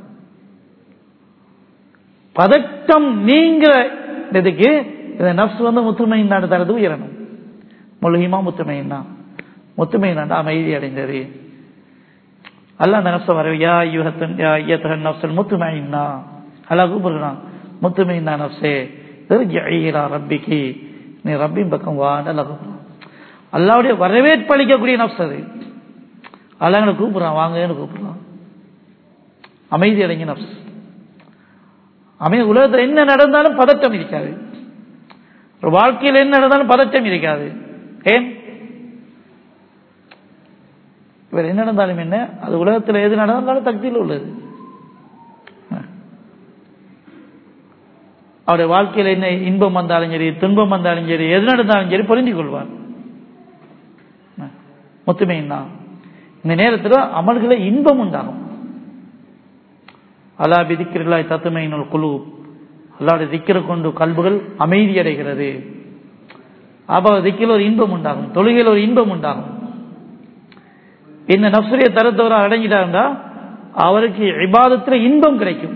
பதட்டம் நீங்கிற இதுக்கு இந்த நப்ஸ் வந்து முத்துமையின் தரது உயரணும் முழுகிமா முத்துமையின் தான் முத்துமையின் அமைதி அடைந்தது அல்ல அந்த நப்ச வர யா யுகத்தன் யா ஐயத்தகன் நப்சல் முத்துமையின்னா அல்லா கூப்பிடுறான் முத்துமையின்னா நப்சே இலா ரப்பிக்கு நீ ரப்பின் பக்கம் வான்னு அல்லா கூப்பிடுறான் அல்லாவுடைய வரவேற்பு அளிக்கக்கூடிய நப்ஸ் அது அல்லாங்களை கூப்பிடுறான் வாங்கன்னு கூப்பிடுறான் அமைதி அடங்கிய நப்ஸ் அமை உலகத்தில் என்ன நடந்தாலும் பதட்டம் இருக்காது ஒரு வாழ்க்கையில் என்ன நடந்தாலும் பதட்டம் இருக்காது ஏன் இவர் என்ன நடந்தாலும் என்ன அது உலகத்தில் எது நடந்தாலும் தகுதியில் உள்ளது அவருடைய வாழ்க்கையில் என்ன இன்பம் வந்தாலும் சரி துன்பம் வந்தாலும் சரி எது நடந்தாலும் சரி பொருந்தி கொள்வார் முத்துமைன்னா இந்த நேரத்தில் அமல்களை இன்பம் உண்டாகும் அல்லா பிதிக்கிறில்லாய் தத்துமையினுள் குழு அல்லாவுடைய திக்கிற கொண்டு கல்புகள் அமைதி அடைகிறது அப்ப திக்கில் ஒரு இன்பம் உண்டாகும் தொழுகையில் ஒரு இன்பம் உண்டாகும் இந்த நப்சுரிய தரத்தவரை அடங்கிட்டாருந்தா அவருக்கு இபாதத்தில் இன்பம் கிடைக்கும்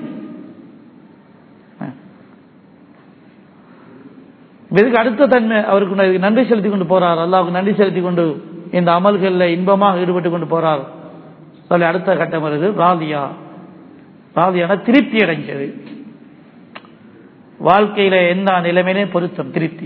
இதுக்கு அடுத்த தன்மை அவருக்கு நன்றி செலுத்தி கொண்டு போறார் அல்லாவுக்கு நன்றி செலுத்தி கொண்டு இந்த அமல்களில் இன்பமாக ஈடுபட்டு கொண்டு போறார் சொல்லி அடுத்த கட்டம் வருது ராதியா ராதியான திருப்தி அடைஞ்சது வாழ்க்கையில எந்த நிலைமையிலே பொருத்தம் திருப்தி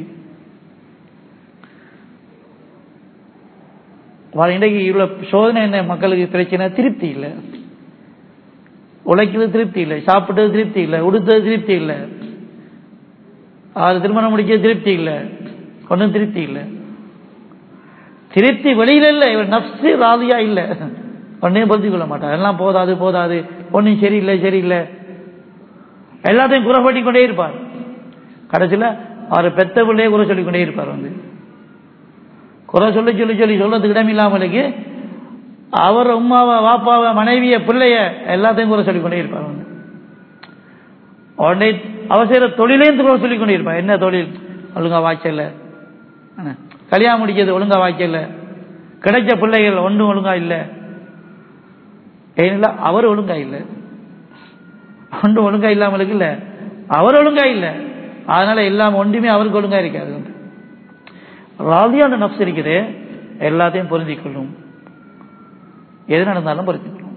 இன்றைக்கு இவ்வளவு சோதனை என்ன மக்களுக்கு பிரச்சனை திருப்தி இல்லை உழைக்கிறது திருப்தி இல்லை சாப்பிட்டது திருப்தி இல்லை உடுத்தது திருப்தி இல்லை ஆறு திருமணம் முடிக்க திருப்தி இல்லை ஒன்றும் திருப்தி இல்லை திருப்தி வெளியில இல்லை இவர் நப்சு ராதியா இல்லை ஒன்னையும் பொருத்தி கொள்ள மாட்டார் எல்லாம் போதாது போதாது ஒன்றும் சரியில்லை சரியில்லை எல்லாத்தையும் குறைபட்டி கொண்டே இருப்பார் கடைசியில் அவர் பெத்த பிள்ளையே குறை சொல்லிக் கொண்டே இருப்பார் வந்து குறை சொல்லி சொல்லி சொல்லி சொல்றதுக்கு இடம் இல்லாமலுக்கு அவர் உமாவை வாப்பாவை மனைவிய பிள்ளைய எல்லாத்தையும் குறை சொல்லிக் கொண்டே இருப்பார் வந்து உடனே அவர் செய்யற தொழிலையும் குறை சொல்லிக் கொண்டே இருப்பார் என்ன தொழில் ஒழுங்கா வாய்ச்சல கல்யாணம் முடிக்கிறது ஒழுங்கா வாய்க்கல கிடைச்ச பிள்ளைகள் ஒன்றும் ஒழுங்கா இல்லை ஏனில்ல அவர் ஒழுங்கா இல்லை ஒன்றும் ஒழுங்கா இல்லாமலுக்கு இல்லை அவர் ஒழுங்கா இல்லை அதனால எல்லாம் ஒன்றுமே அவருக்கு ஒழுங்கா இருக்காது ராதியான நப்ஸ் இருக்குது எல்லாத்தையும் பொருந்திக் கொள்ளும் எது நடந்தாலும் பொருந்திக் கொள்ளும்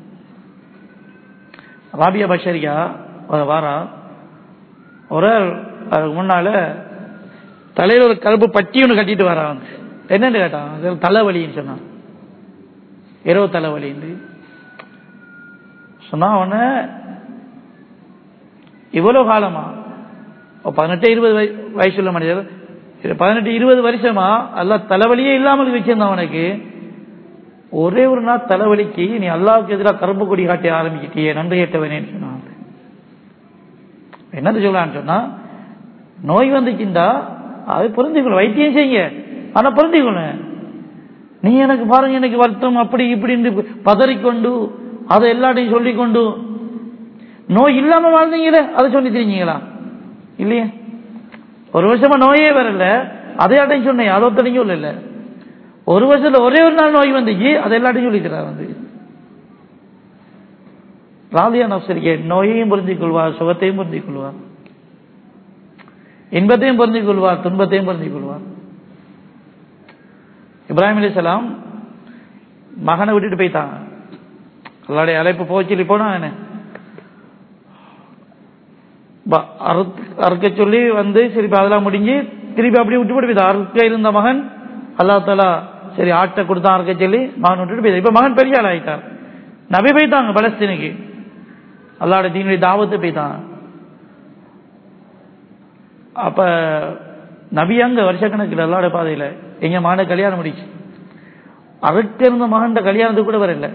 ராபியா பஷரியா வாரா ஒரு அதுக்கு முன்னால தலையில ஒரு கருப்பு பட்டி ஒன்று கட்டிட்டு வரான் என்னன்னு கேட்டான் தலைவலின்னு சொன்னான் இரவு தலைவலின்னு சொன்னா அவன இவ்வளவு காலமா பதினெட்டு இருபது வயசுள்ள மனிதர் பதினெட்டு இருபது வருஷமா அல்ல தலைவலியே இல்லாமல் வச்சிருந்தான் அவனுக்கு ஒரே ஒரு நாள் தலைவலிக்கு நீ அல்லாவுக்கு எதிராக கரும்பு கொடி காட்டி ஆரம்பிக்கிட்டியே நன்றி ஏற்றவனேன்னு சொன்னான் என்னது சொல்லலான்னு சொன்னா நோய் வந்துச்சுண்டா அது பொருந்திக்கணும் வைத்தியம் செய்ய ஆனா பொருந்திக்கணும் நீ எனக்கு பாருங்க எனக்கு வருத்தம் அப்படி இப்படின்னு பதறிக்கொண்டு அதை எல்லாத்தையும் சொல்லிக்கொண்டு நோய் இல்லாம வாழ்ந்தீங்களே அதை சொல்லி தெரிஞ்சீங்களா இல்லையே ஒரு வருஷமா நோயே வரல அதே அட்டையும் சொன்னேன் அதொத்தனையும் இல்ல ஒரு வருஷத்துல ஒரே ஒரு நாள் நோய் வந்துச்சு அதை எல்லாத்தையும் சொல்லிக்கிறார் வந்து ராதியா நப்சரிக்க நோயையும் புரிஞ்சிக் கொள்வார் சுகத்தையும் புரிஞ்சிக் கொள்வார் இன்பத்தையும் புரிஞ்சிக் கொள்வார் துன்பத்தையும் புரிஞ்சிக் கொள்வார் இப்ராஹிம் அலிசலாம் மகனை விட்டுட்டு போயிட்டாங்க அல்லாடைய அழைப்பு போச்சு போனா என்ன அறுக்க சொல்லி வந்து சரி அதெல்லாம் முடிஞ்சு திருப்பி அப்படியே விட்டு போட்டு போயிட்டா அறுக்க இருந்த மகன் அல்லா தாலா சரி ஆட்டை கொடுத்தான் அறுக்க சொல்லி மகன் விட்டுட்டு போயிட்டா இப்ப மகன் பெரிய ஆள் ஆயிட்டார் நபி போயிட்டாங்க பலஸ்தீனுக்கு அல்லாட தீனுடைய தாவத்து போயிட்டாங்க அப்ப நபி அங்க வருஷக்கணக்கில் அல்லாட பாதையில எங்க மகனை கல்யாணம் முடிச்சு அறுக்க இருந்த மகன் கல்யாணத்துக்கு கூட வரல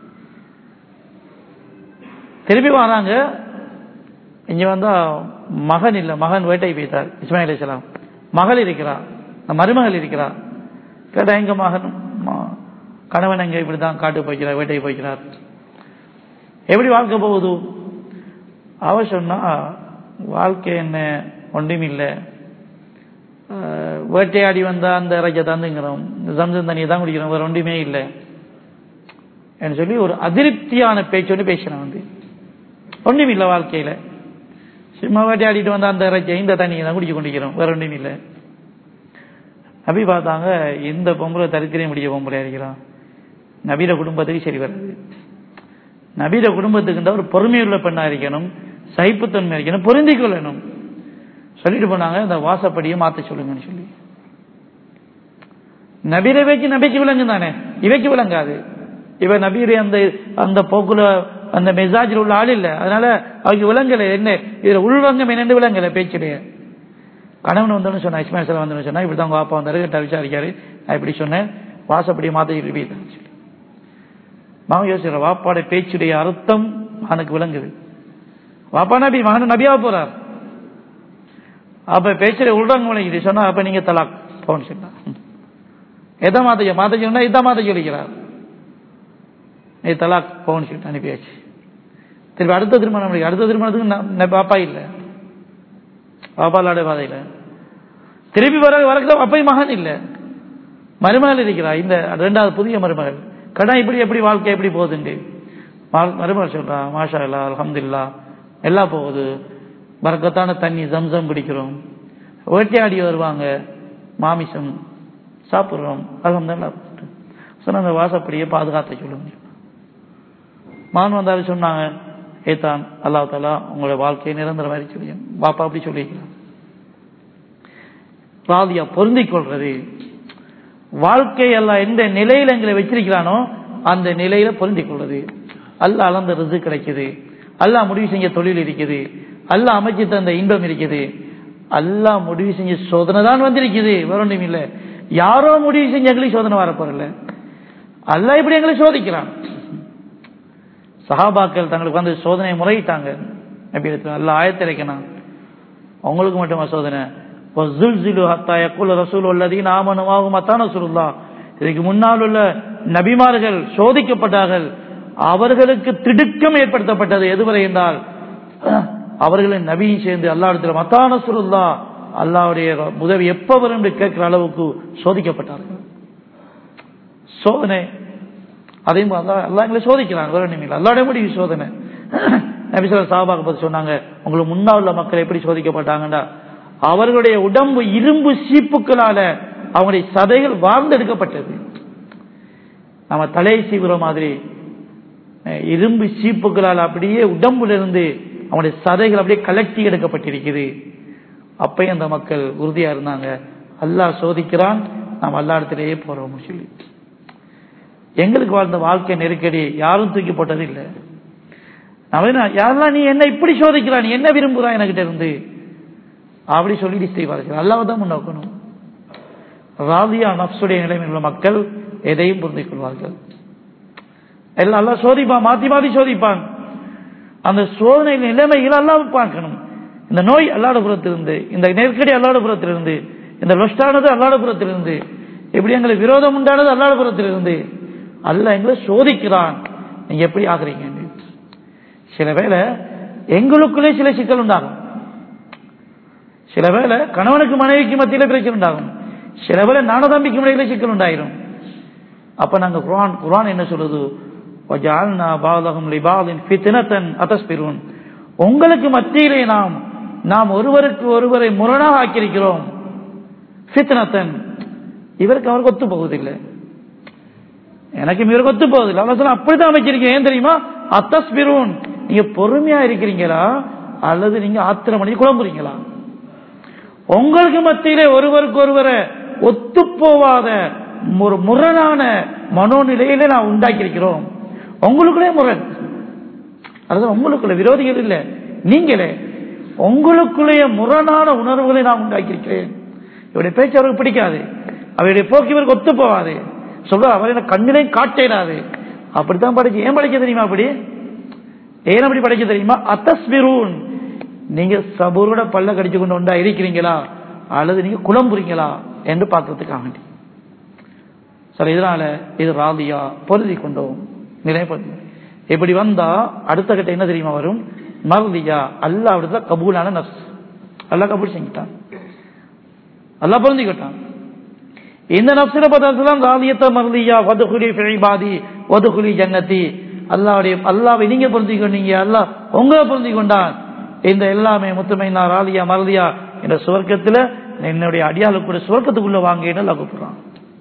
திருப்பி வராங்க இங்க வந்தா மகன் இல்ல மகன் வேட்டை போய்த்தார் இஸ்மாயில் இஸ்லாம் மகள் இருக்கிறார் இந்த மருமகள் இருக்கிறா கேட்டா எங்க மகன் ம- கணவன் எங்க இப்படிதான் காட்டு போய்க்கிறார் வேட்டைக்கு போய்க்கிறார் எப்படி வாழ்க்கை போகுது அவ சொன்னா வாழ்க்கை என்ன ஒன்றுமில்லை அஹ், வேட்டையாடி வந்தா அந்த இறைச்ச தந்துங்கிறோம் சம்சம் தண்ணியை தான் குடிக்கிறோம் வேற ஒன்றுமே இல்லை என்று சொல்லி ஒரு அதிருப்தியான பேச்சோடு பேசினான் வந்து ஒன்றுமில்லை வாழ்க்கையில சும்மா வேட்டையாடிட்டு வந்தா அந்த இறைச்சை இந்த தண்ணியை தான் குடிச்சு கொண்டிருக்கிறோம் வேற ஒன்றும் இல்லை நபி பார்த்தாங்க இந்த பொம்பளை தரித்திரம் முடிய பொம்பளை இருக்கிறான் நபீர குடும்பத்துக்கு சரி வராது நபீர குடும்பத்துக்கு ஒரு பொறுமையுள்ள பெண்ணா இருக்கணும் சகிப்புத்தன்மை இருக்கணும் பொருந்திக் கொள்ளணும் சொல்லிட்டு போனாங்க இந்த வாசப்படியை மாத்த சொல்லுங்கன்னு சொல்லி நபீரை வச்சு நபிக்கு விளங்கு தானே இவைக்கு விளங்காது இவ நபீரை அந்த அந்த போக்குல அந்த மெசாஜில் உள்ள ஆள் இல்ல அதனால அவங்க விளங்கல என்ன இதுல உள்வங்கம் என்னன்னு விளங்கல பேச்சுடைய கணவன் வந்தோன்னு சொன்னா இஸ்மாயில் சார் வந்தோன்னு சொன்னா இப்படி தான் உங்க அப்பா வந்தாரு கிட்ட விசாரிக்காரு நான் இப்படி சொன்னேன் வாசப்படியை மாத்த சொல்லி சொல்லி மாவன் யோசிக்கிற வாப்பாட பேச்சுடைய அர்த்தம் மகனுக்கு விளங்குது வாப்பா நபி மகன் நபியா போறார் அப்ப பேச்சுடைய உள்றாங்க விளங்கிட்டு சொன்னா அப்ப நீங்க தலாக் போன்னு சொன்னா எதை மாத்த மாத்த சொன்னா இதான் மாத்த சொல்லிக்கிறார் நீ தலாக் போன்னு சொல்லிட்டு அனுப்பியாச்சு திருப்பி அடுத்த திருமணம் முடியும் அடுத்த திருமணத்துக்கு ந- ந- பாப்பா இல்ல பாப்பா இல்லாத பாதையில திருப்பி வர வரக்கிற அப்பையும் மகன் இல்ல மருமகள் இருக்கிறா இந்த ரெண்டாவது புதிய மருமகள் கடை இப்படி எப்படி வாழ்க்கை எப்படி போகுதுண்டு மா- மருமகள் சொல்றா மாஷா இல்லா அல்ஹம்துலில்லாஹ் எல்லாம் போகுது பறக்கத்தான தண்ணி ஜம்சம் குடிக்கிறோம் வேட்டையாடி வருவாங்க மாமிசம் சாப்பிடுறோம் அல்ஹம்துலில்லாஹ் சொன்ன அந்த வாசப்படியை பாதுகாத்த சொல்லுங்க மான் வந்தாலும் சொன்னாங்க ஏத்தான் அல்லாஹ் தாலா உங்களுடைய வாழ்க்கையை நிரந்தர மாதிரி சொல்லி பாப்பா அப்படி சொல்லிக்கிறான் ராதியா பொருந்திக் கொள்றது வாழ்க்கை எல்லாம் எந்த நிலையில எங்களை வச்சிருக்கிறானோ அந்த நிலையில பொருந்திக் கொள்றது அல்லாஹ் அளந்த ரிசு கிடைக்குது அல்லாஹ் முடிவு செஞ்ச தொழில் இருக்குது அல்லாஹ் அமைச்சு தந்த இன்பம் இருக்குது அல்லாஹ் முடிவு செஞ்ச சோதனை தான் வந்திருக்குது வேற ஒன்றும் இல்லை யாரோ முடிவு செஞ்ச எங்களுக்கு சோதனை வரப்போறல அல்லாஹ் இப்படி எங்களை சோதிக்கிறான் சஹாபாக்கள் தங்களுக்கு வந்து சோதனை முறையிட்டாங்க நபி இடத்துல அல்லாஹ் ஆயத்திரைக்கணும் அவங்களுக்கு மட்டுமா சோதனை وَزُلْزِلُوا حَتَّى يَقُولَ رَسُولُ الَّذِينَ آمَنُوا مَعَهُ مَتَى نَصْرُ اللَّهِ இதுக்கு முன்னால் உள்ள நபிமார்கள் சோதிக்கப்பட்டார்கள் அவர்களுக்கு திடுக்கம் ஏற்படுத்தப்பட்டது எதுவரை என்றால் அவர்களின் நபியும் சேர்ந்து அல்லாஹ்விடத்தில் மத்தா நஸ்ருல்லா அல்லாஹ்வுடைய உதவி எப்ப வரும் என்று கேட்கிற அளவுக்கு சோதிக்கப்பட்டார்கள் சோதனை அதையும் அல்லாஹ் அல்லாஹ் எங்களை சோதிக்கிறான் வேற ஒண்ணுமில்லை அல்லாடைய முடிவு சோதனை நபிசல சாபாக பத்தி சொன்னாங்க உங்களுக்கு முன்னால் உள்ள மக்கள் எப்படி சோதிக்கப்பட்டாங்கடா அவர்களுடைய உடம்பு இரும்பு சீப்புக்களால அவங்களுடைய சதைகள் வாழ்ந்தெடுக்கப்பட்டது நம்ம தலையை சீவுற மாதிரி அஹ், இரும்பு சீப்புகளால் அப்படியே உடம்புல இருந்து அவங்களுடைய சதைகள் அப்படியே கலட்டி எடுக்கப்பட்டிருக்குது அப்பயும் அந்த மக்கள் உறுதியா இருந்தாங்க அல்லாஹ் சோதிக்கிறான் நாம் அல்லா இடத்திலேயே போறோம் சொல்லி எங்களுக்கு வாழ்ந்த வாழ்க்கை நெருக்கடி யாரும் தூக்கி போட்டது இல்லை அவன் யாரெல்லாம் நீ என்ன இப்படி சோதிக்கிறா நீ என்ன விரும்புறா என்கிட்ட இருந்து அப்படி சொல்லிட்டு செய்வார்கள் அல்லாவை தான் முன்னோக்கணும் ராதியா நப்சுடைய நிலைமையில் உள்ள மக்கள் எதையும் புரிந்து கொள்வார்கள் எல்லாம் அல்லா சோதிப்பான் மாத்தி மாத்தி சோதிப்பான் அந்த சோதனை நிலைமைகள் அல்லாவை பார்க்கணும் இந்த நோய் அல்லாட புறத்திலிருந்து இந்த நெருக்கடி அல்லாட புறத்திலிருந்து இந்த லொஸ்டானது அல்லாட புறத்திலிருந்து எப்படி எங்களுக்கு விரோதம் உண்டானது அல்லாட புறத்திலிருந்து அல்ல எங்களை சோதிக்கிறான் நீங்க எப்படி ஆகுறீங்க சில வேளை எங்களுக்குள்ளே சில சிக்கல் உண்டாகும் சில வேளை கணவனுக்கு மனைவிக்கு மத்தியில பிரச்சனை உண்டாகும் சில வேளை நான தம்பிக்கு இடையில சிக்கல் உண்டாயிரும் அப்ப நாங்க குர்ஆன் குர்ஆன் என்ன சொல்லுது வஜால்னா பாதகம் லிபாதின் ஃபித்னத்தன் அதஸ்பிருன் உங்களுக்கு மத்தியிலே நாம் நாம் ஒருவருக்கு ஒருவரை முரணாக ஆக்கியிருக்கிறோம் ஃபித்னத்தன் இவருக்கு அவருக்கு ஒத்து போவதில்லை எனக்கு இவருக்கு ஒத்து போவதில்லை அல்ல சொல்ல அப்படிதான் அமைச்சிருக்கேன் ஏன் தெரியுமா அத்தஸ்பிருன் நீங்க பொறுமையா இருக்கிறீங்களா அல்லது நீங்க ஆத்திரம் பண்ணி குழம்புறீங்களா உங்களுக்கு மத்தியிலே ஒருவருக்கு ஒருவரை ஒத்துப்போவாத ஒரு முரணான மனோநிலையிலே நான் உண்டாக்கியிருக்கிறோம் உங்களுக்குள்ளே முரண் அதுதான் உங்களுக்குள்ள விரோதிகள் இல்லை நீங்களே உங்களுக்குள்ளேயே முரணான உணர்வுகளை நான் உண்டாக்கியிருக்கிறேன் இவருடைய பேச்சு அவருக்கு பிடிக்காது அவருடைய போக்கு இவருக்கு ஒத்து போவாது சொல்ற அவர் என்ன கண்ணிலையும் காட்டிடாது அப்படித்தான் படிச்சு ஏன் படிக்க தெரியுமா அப்படி ஏன் அப்படி படிக்க தெரியுமா அத்தஸ்பிரூன் நீங்க சபூரோட பல்ல கடிச்சு கொண்டு உண்டா இருக்கிறீங்களா அல்லது நீங்க குழம்புறீங்களா என்று பார்க்கறதுக்காக வேண்டி சரி இதனால இது ராதியா பொருதி கொண்டோம் நிலைப்படுத்தி இப்படி வந்தா அடுத்த கட்ட என்ன தெரியுமா வரும் மருதியா அல்லாஹ் விடுதல கபூலான நப்ஸ் அல்லாஹ் கபூல் செஞ்சுட்டான் அல்லாஹ் பொருந்திக்கிட்டான் இந்த நப்சில பதார்த்தம் ராதியத்த மருதியா வதுகுலி ஃபிபாதி வதுகுலி ஜன்னதி அல்லாவுடைய அல்லாவை நீங்க பொருந்தி கொண்டீங்க அல்லாஹ் உங்களை பொருந்தி கொண்டான் இந்த எல்லாமே முத்துமைனா ராதியா மருதியா என்ற சுவர்க்கத்துல என்னுடைய அடியாளுக்கு கூட சுவர்க்கத்துக்குள்ள வாங்கன்னு அல்லாஹ் கூப்பிடுறான்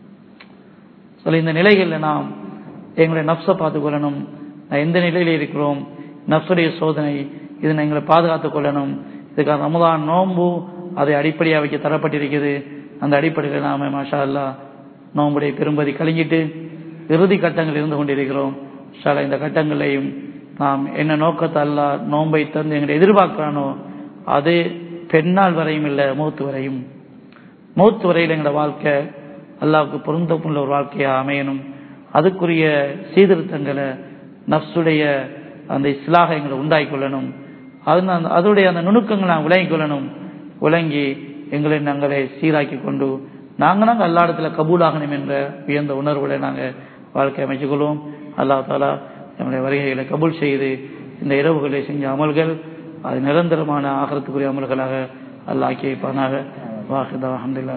சொல்ல இந்த நிலைகளில் நாம் எங்களுடைய நப்சை பார்த்துக்கொள்ளணும் நான் எந்த நிலையில் இருக்கிறோம் நப்சுடைய சோதனை இதை எங்களை பாதுகாத்துக் கொள்ளணும் இதுக்காக ரமதான் நோன்பு அதை அடிப்படையாக வைக்க தரப்பட்டிருக்கிறது அந்த அடிப்படையில் நாம மாஷா அல்லா நோம்புடைய பெரும்பதி கழிஞ்சிட்டு இறுதி கட்டங்கள் இருந்து கொண்டிருக்கிறோம் ஷாலா இந்த கட்டங்களையும் நாம் என்ன நோக்கத்தை அல்லா நோன்பை தந்து எங்களை எதிர்பார்க்கிறானோ அது பெண்ணால் வரையும் இல்லை மூத்து வரையும் மூத்து வரையில் எங்களோட வாழ்க்கை அல்லாவுக்கு பொருந்தமுள்ள ஒரு வாழ்க்கையா அமையணும் அதுக்குரிய சீர்திருத்தங்களை நப்சுடைய அந்த இஸ்லாக எங்களை உண்டாக்கி கொள்ளணும் அது அதனுடைய அந்த நுணுக்கங்களை நாங்கள் விளங்கி கொள்ளணும் விளங்கி எங்களை நாங்களே சீராக்கி கொண்டு நாங்கள் நாங்கள் எல்லா இடத்துல கபூலாகணும் என்ற உயர்ந்த உணர்வுகளை நாங்கள் வாழ்க்கை அமைச்சுக் கொள்வோம் அல்லா தாலா நம்முடைய வருகைகளை கபூல் செய்து இந்த இரவுகளை செஞ்ச அமல்கள் அது நிரந்தரமான ஆகிறதுக்குரிய அமல்களாக அல்லா ஆக்கி வைப்பானாக வாஹிதா அஹமதுல்லா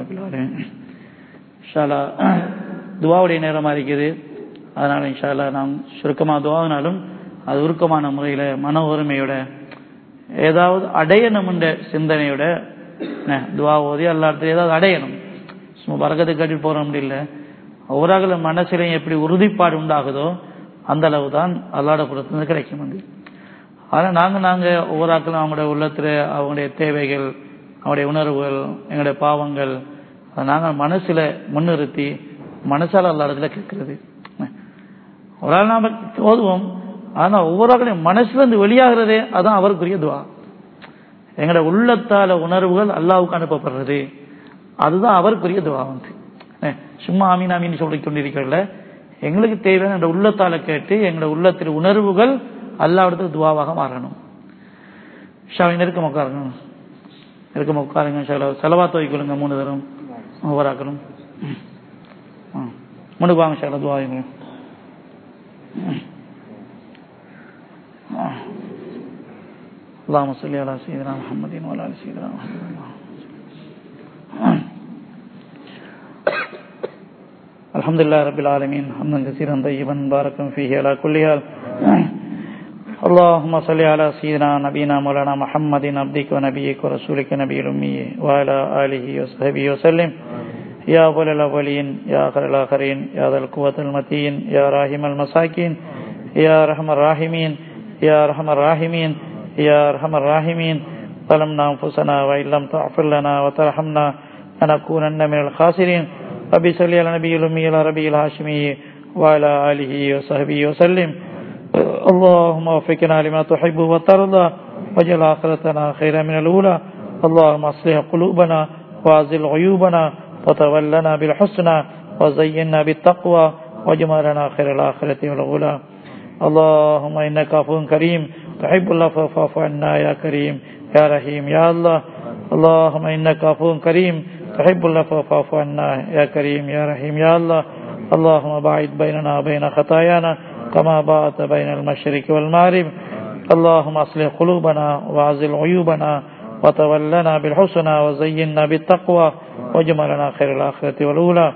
இன்ஷாலா துவாவுடைய நேரமாக இருக்குது அதனால் இன்ஷால்லா நாம் சுருக்கமாக துவாவினாலும் அது உருக்கமான முறையில் மன ஒருமையோட ஏதாவது அடையணும் என்ற சிந்தனையோட துவா ஓதி எல்லாத்தையும் ஏதாவது அடையணும் சும்மா பறக்கத்தை கட்டிட்டு போகிற முடியல ஒவ்வொரு மனசிலையும் எப்படி உறுதிப்பாடு உண்டாகுதோ அந்த அளவு தான் அல்லாட புறத்துலேருந்து கிடைக்கும் அது ஆனால் நாங்கள் நாங்கள் ஒவ்வொரு ஆக்களும் அவங்களுடைய உள்ளத்தில் அவங்களுடைய தேவைகள் அவங்களுடைய உணர்வுகள் எங்களுடைய பாவங்கள் அதை நாங்கள் மனசில் முன்னிறுத்தி மனசால அல்ல இடத்துல கேட்கறது ஒரு ஆள் நாம ஓதுவோம் ஆனால் ஒவ்வொரு ஆக்களையும் மனசுலேருந்து வெளியாகிறதே அதான் அவருக்குரிய துவா எங்களோட உள்ளத்தால உணர்வுகள் அல்லாவுக்கு அனுப்பப்படுறது அதுதான் அவருக்குரிய துவா வந்து சும்மா ஆமீன் ஆமீன் சொல்லி கொண்டிருக்கிறல எங்களுக்கு தேவையான எங்களோட உள்ளத்தால கேட்டு எங்களோட உள்ளத்தில் உணர்வுகள் அல்லாவிடத்துக்கு துவாவாக மாறணும் ஷாவின் நெருக்கம் உட்காருங்க நெருக்கம் உட்காருங்க செலவா துவைக்கொள்ளுங்க மூணு தரம் ஒவ்வொரு முன்னுக்கு வாங்க சார் துவாயுங்க اللهم صل على سيدنا محمد وعلى ال سيدنا محمد الحمد لله رب العالمين حمدا كثيرا طيبا مباركا فيه على كل حال اللهم صل على سيدنا نبينا مولانا محمد عبدك ونبيك ورسولك نبي الأمي وعلى آله وصحبه وسلم يا أول الأولين يا آخر الآخرين يا ذا القوة المتين يا راحم المساكين يا رحم الراحمين يا رحم الراحمين يا أرحم الراحمين ظلمنا أنفسنا وإن لم تغفر لنا وترحمنا لنكونن من الخاسرين ربي صل على نبي الأمي على ربي الهاشمي وعلى آله وصحبه وسلم اللهم وفقنا لما تحب وترضى واجعل آخرتنا خيرا من الأولى اللهم أصلح قلوبنا وأزل عيوبنا وتولنا بالحسنى وزينا بالتقوى واجملنا خير الآخرة والأولى اللهم إنك عفو كريم تحب العفو فاعف عنا يا كريم يا رحيم يا الله اللهم إنك عفو كريم تحب العفو فاعف عنا يا كريم يا رحيم يا الله اللهم باعد بيننا وبين خطايانا كما باعت بين المشرق والمغرب اللهم اصلح قلوبنا واعزل عيوبنا وتولنا بالحسنى وزينا بالتقوى واجملنا خير الآخرة والأولى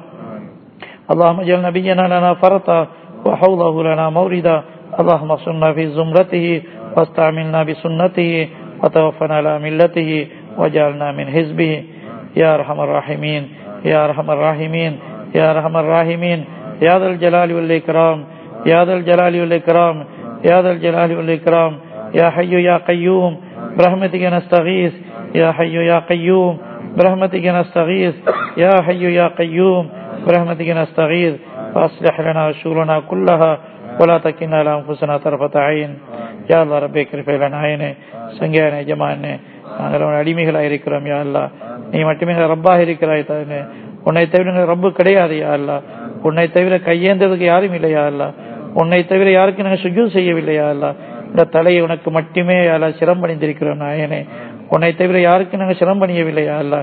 اللهم اجعل نبينا لنا فرطا وحوضه لنا موردا اللهم صلنا في زمرته واستعملنا بسنته وتوفنا على ملته وجعلنا من حزبه يا أرحم الراحمين يا أرحم الراحمين يا أرحم الراحمين يا ذا الجلال والإكرام يا ذا الجلال والإكرام يا ذا الجلال والإكرام يا حي يا قيوم برحمتك نستغيث يا حي يا قيوم برحمتك نستغيث يا حي يا قيوم برحمتك نستغيث فأصلح لنا شؤوننا كلها ولا تكلنا على أنفسنا طرفة عين يا الله ربي كرفي لنا عيني சங்கையான எஜமானே நாங்கள் உன் அடிமைகளாக இருக்கிறோம் யா அல்லா நீ மட்டுமே ரப்பாக இருக்கிறாய் தானே உன்னை தவிர எங்களுக்கு ரப்பு கிடையாது யா அல்லா உன்னை தவிர கையேந்ததுக்கு யாரும் இல்லையா அல்லா உன்னை தவிர யாருக்கும் நாங்கள் சுஜூ செய்யவில்லையா அல்லா இந்த தலையை உனக்கு மட்டுமே அல்ல சிரம்பணிந்திருக்கிறோம் நாயனே உன்னை தவிர யாருக்கும் நாங்கள் சிரம்பணியவில்லையா அல்ல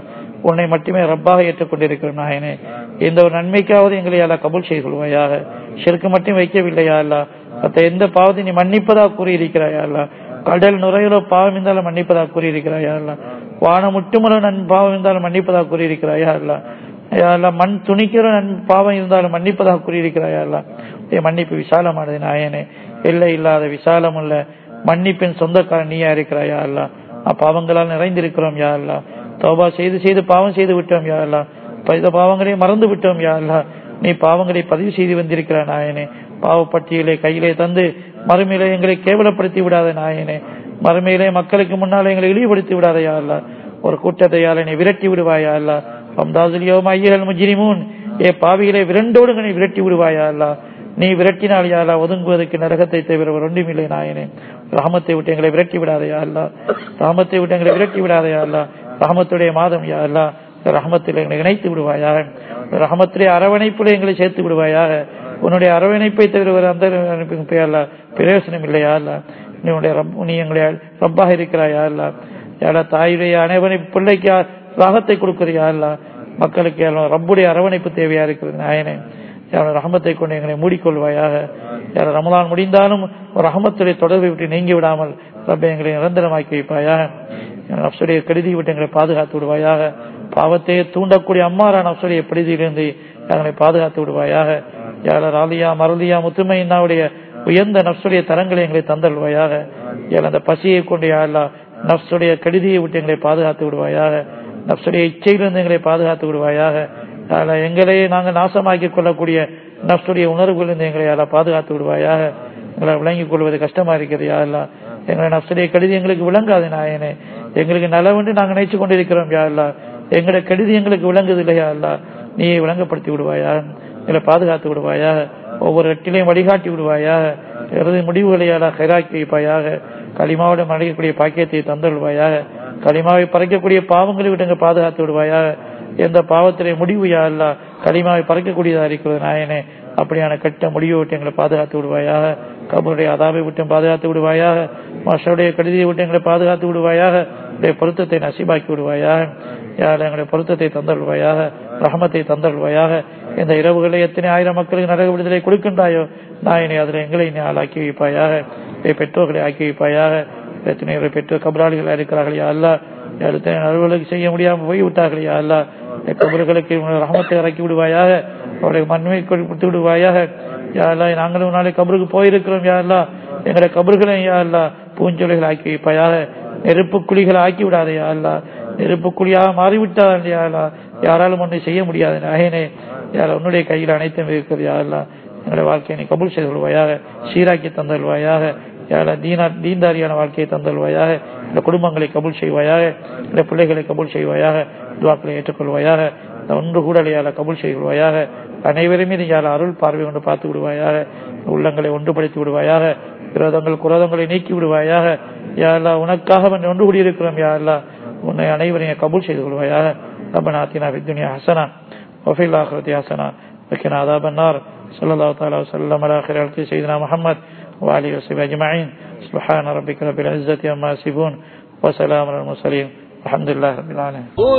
உன்னை மட்டுமே ரப்பாக ஏற்றுக்கொண்டிருக்கிறோம் நாயனே எந்த ஒரு நன்மைக்காவது எங்களை அல்ல கபூல் செய்து கொள்வாயாக ஷிருக்கு மட்டும் வைக்கவில்லையா அல்ல மற்ற எந்த பாவத்தை நீ மன்னிப்பதாக கூறியிருக்கிறாயா அல்ல கடல் நுரையிலோ பாவம் இருந்தாலும் மன்னிப்பதாக கூறியிருக்கிறாயா அல்ல வானம் முட்டுமுறை நன் பாவம் இருந்தாலும் மன்னிப்பதாக கூறியிருக்கிறாயா அல்ல யா அல்லா, மண் துணிக்கிற நன் பாவம் இருந்தாலும் மன்னிப்பதாக கூறியிருக்கிறாயா அல்ல உடைய மன்னிப்பு விசாலமானது நாயனே எல்லை இல்லாத விசாலமுள்ள மன்னிப்பின் சொந்தக்காரன் நீயா இருக்கிறாயா அல்ல பாவங்களால் நிறைந்திருக்கிறோம் யா அல்லா தௌபா செய்து செய்து பாவம் செய்து விட்டோம் யா அல்லா இந்த பாவங்களை மறந்து விட்டோம் யா அல்லா நீ பாவங்களை பதிவு செய்து வந்திருக்கிற நாயனே பாவப்பட்டியலை கையிலே தந்து மறுமையிலே எங்களை கேவலப்படுத்தி விடாத நாயனே மறுமையிலே மக்களுக்கு முன்னால் எங்களை இழிவுபடுத்தி விடாத யா அல்லா ஒரு கூட்டத்தை யாழ் என்னை விரட்டி விடுவாயா அல்லா அம்தாசுலியோம் ஐயல் முஜிரிமூன் ஏ பாவிகளை விரண்டோடு நீ விரட்டி விடுவாயா அல்லா நீ விரட்டினால் யாரா ஒதுங்குவதற்கு நரகத்தை தவிர ஒரு ஒன்றுமில்லை நாயனே ரஹமத்தை விட்டு எங்களை விரட்டி விடாதையா அல்லா ரஹமத்தை விட்டு எங்களை விரட்டி விடாதையா அல்லா ரஹமத்துடைய மாதம் யா அல்லா ரஹமத்தில் எங்களை இணைத்து விடுவாயாக ரஹமத்திலே அரவணைப்பில் எங்களை சேர்த்து விடுவாயாக உன்னுடைய அரவணைப்பை தவிர ஒரு அந்த அரவணைப்புக்கு அல்ல பிரயோசனம் இல்லையா அல்ல நீ உன்னுடைய ரப்- நீ எங்களை ரப்பாக இருக்கிறாயா அல்ல யாரா தாயுடைய அனைவனை பிள்ளைக்கு ராகத்தை கொடுக்கிறியா அல்ல மக்களுக்கு எல்லாம் ரப்புடைய அரவணைப்பு தேவையா இருக்கிறது நாயனே யார ரஹமத்தை கொண்டு எங்களை மூடிக்கொள்வாயாக யார ரமலான் முடிந்தாலும் ஒரு ரஹமத்துடைய தொடர்பை விட்டு நீங்கி விடாமல் ரப்பை எங்களை நிரந்தரமாக்கி வைப்பாயாக நப்சுடைய கெடுதி விட்டு எங்களை பாதுகாத்து விடுவாயாக பாவத்தை தூண்டக்கூடிய அம்மாரா நப்சுடைய பிடிதியிலிருந்து எங்களை பாதுகாத்து விடுவாயாக யார ராலியா மருதியா முத்துமையினாவுடைய உயர்ந்த நப்சுடைய தரங்களை எங்களை தந்தல்வாயாக யார் அந்த பசியை கொண்டு யாரா நப்சுடைய கெடுதியை விட்டு எங்களை பாதுகாத்து விடுவாயாக நப்சுடைய இச்சையிலிருந்து எங்களை பாதுகாத்து விடுவாயாக யாரா எங்களை நாங்கள் நாசமாக்கி கொள்ளக்கூடிய நப்சுடைய உணர்வுகளிலிருந்து எங்களை யாரா பாதுகாத்து விடுவாயாக எங்களை விளங்கிக் கொள்வது கஷ்டமா இருக்கிறது யாரெல்லாம் எங்களை நப்சுடைய கெடுதி எங்களுக்கு விளங்காது நாயனே எங்களுக்கு நலவென்று நாங்கள் நினைச்சு கொண்டிருக்கிறோம் யாரெல்லாம் எங்களுடைய கெடுதி எங்களுக்கு விளங்குது இல்லையா அல்ல நீ விளங்கப்படுத்தி விடுவாயா எங்களை பாதுகாத்து விடுவாயா ஒவ்வொரு இடத்திலையும் வழிகாட்டி விடுவாயாக இறுதி முடிவுகளையால கைராக்கி வைப்பாயாக களிமாவுடன் அடையக்கூடிய பாக்கியத்தை தந்துள்வாயாக களிமாவை பறைக்கக்கூடிய பாவங்களை விட்டு எங்க பாதுகாத்து விடுவாயாக எந்த பாவத்திலே முடிவு யா அல்ல களிமாவை பறைக்கக்கூடியதா இருக்கிறது நாயனே அப்படியான கெட்ட முடிவை விட்டு எங்களை பாதுகாத்து விடுவாயாக கபருடைய அதாவை விட்டு பாதுகாத்து விடுவாயாக மஷருடைய கடிதியை விட்டு எங்களை பாதுகாத்து விடுவாயாக உடைய பொருத்தத்தை நசிபாக்கி விடுவாயாக யார் எங்களுடைய பொருத்தத்தை தந்தருள்வாயாக ரஹமத்தை தந்தருள்வாயாக இந்த இரவுகளை எத்தனை ஆயிரம் மக்களுக்கு நரக விடுதலை கொடுக்கின்றாயோ நாயனை அதில் எங்களை நீ ஆளாக்கி வைப்பாயாக என் பெற்றோர்களை ஆக்கி வைப்பாயாக எத்தனை பேர் பெற்றோர் கபராளிகளாக இருக்கிறார்கள் யா அல்லா எத்தனை நல்வர்களுக்கு செய்ய முடியாமல் போய் விட்டார்கள் யா அல்லா என் கபர்களுக்கு உன்னுடைய ரஹமத்தை இறக்கி விடுவாயாக அவருடைய மண்மை கொடுத்து விடுவாயாக யா அல்லா நாங்களும் நாளை கபருக்கு போயிருக்கிறோம் யா அல்லா எங்களுடைய கபர்களை யா அல்லா பூஞ்சொலைகள் ஆக்கி வைப்பாயாக நெருப்பு குழிகள் ஆக்கி விடாதே யா அல்லா நெருப்பு குழியாக மாறிவிட்டால் யா அல்லா யாராலும் ஒன்றை செய்ய முடியாது நாயனே யார் உன்னுடைய கையில் அனைத்தும் இருக்கிறது யா அல்லா எங்களுடைய வாழ்க்கையை நீ கபூல் செய்து கொள்வாயாக சீராக்கி தந்தல்வாயாக யாரா தீனா தீன்தாரியான வாழ்க்கையை தந்தல்வாயாக இந்த குடும்பங்களை கபூல் செய்வாயாக இந்த பிள்ளைகளை கபூல் செய்வாயாக துவாக்களை ஏற்றுக்கொள்வாயாக இந்த ஒன்று கூடலையால கபூல் செய்வாயாக அனைவருமே நீ யார அருள் பார்வை கொண்டு பார்த்து விடுவாயாக உள்ளங்களை ஒன்றுபடுத்தி விடுவாயாக விரோதங்கள் குரோதங்களை நீக்கி விடுவாயாக யாரெல்லா உனக்காக வந்து ஒன்று கூடியிருக்கிறோம் யாரெல்லா உன்னை அனைவரையும் கபூல் செய்து கொள்வாயாக ربنا آتنا في الدنيا حسنة وفي الآخرة حسنة وقنا عذاب النار صلى الله تعالى وسلم على خير خلق سيدنا محمد وآله وصحبه أجمعين سبحان ربك رب العزة عما يصفون وسلام على المرسلين الحمد لله رب العالمين قل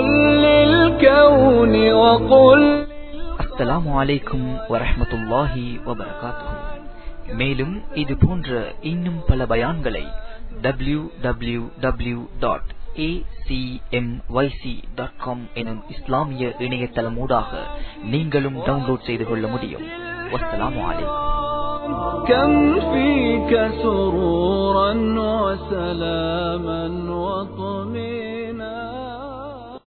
للكون وقل அஸ்ஸலாமு அலைக்கும் வரஹ்மத்துல்லாஹி வபரகாத்துஹு மேலும் இது போன்ற இன்னும் பல பயான்களை W W W dot dot com எனும் இஸ்லாமிய இணையதளம் ஊடாக நீங்களும் டவுன்லோட் செய்து கொள்ள முடியும் வஸ்ஸலாமு அலைக்கும் كم فيك سرورا وسلاما وطمئنا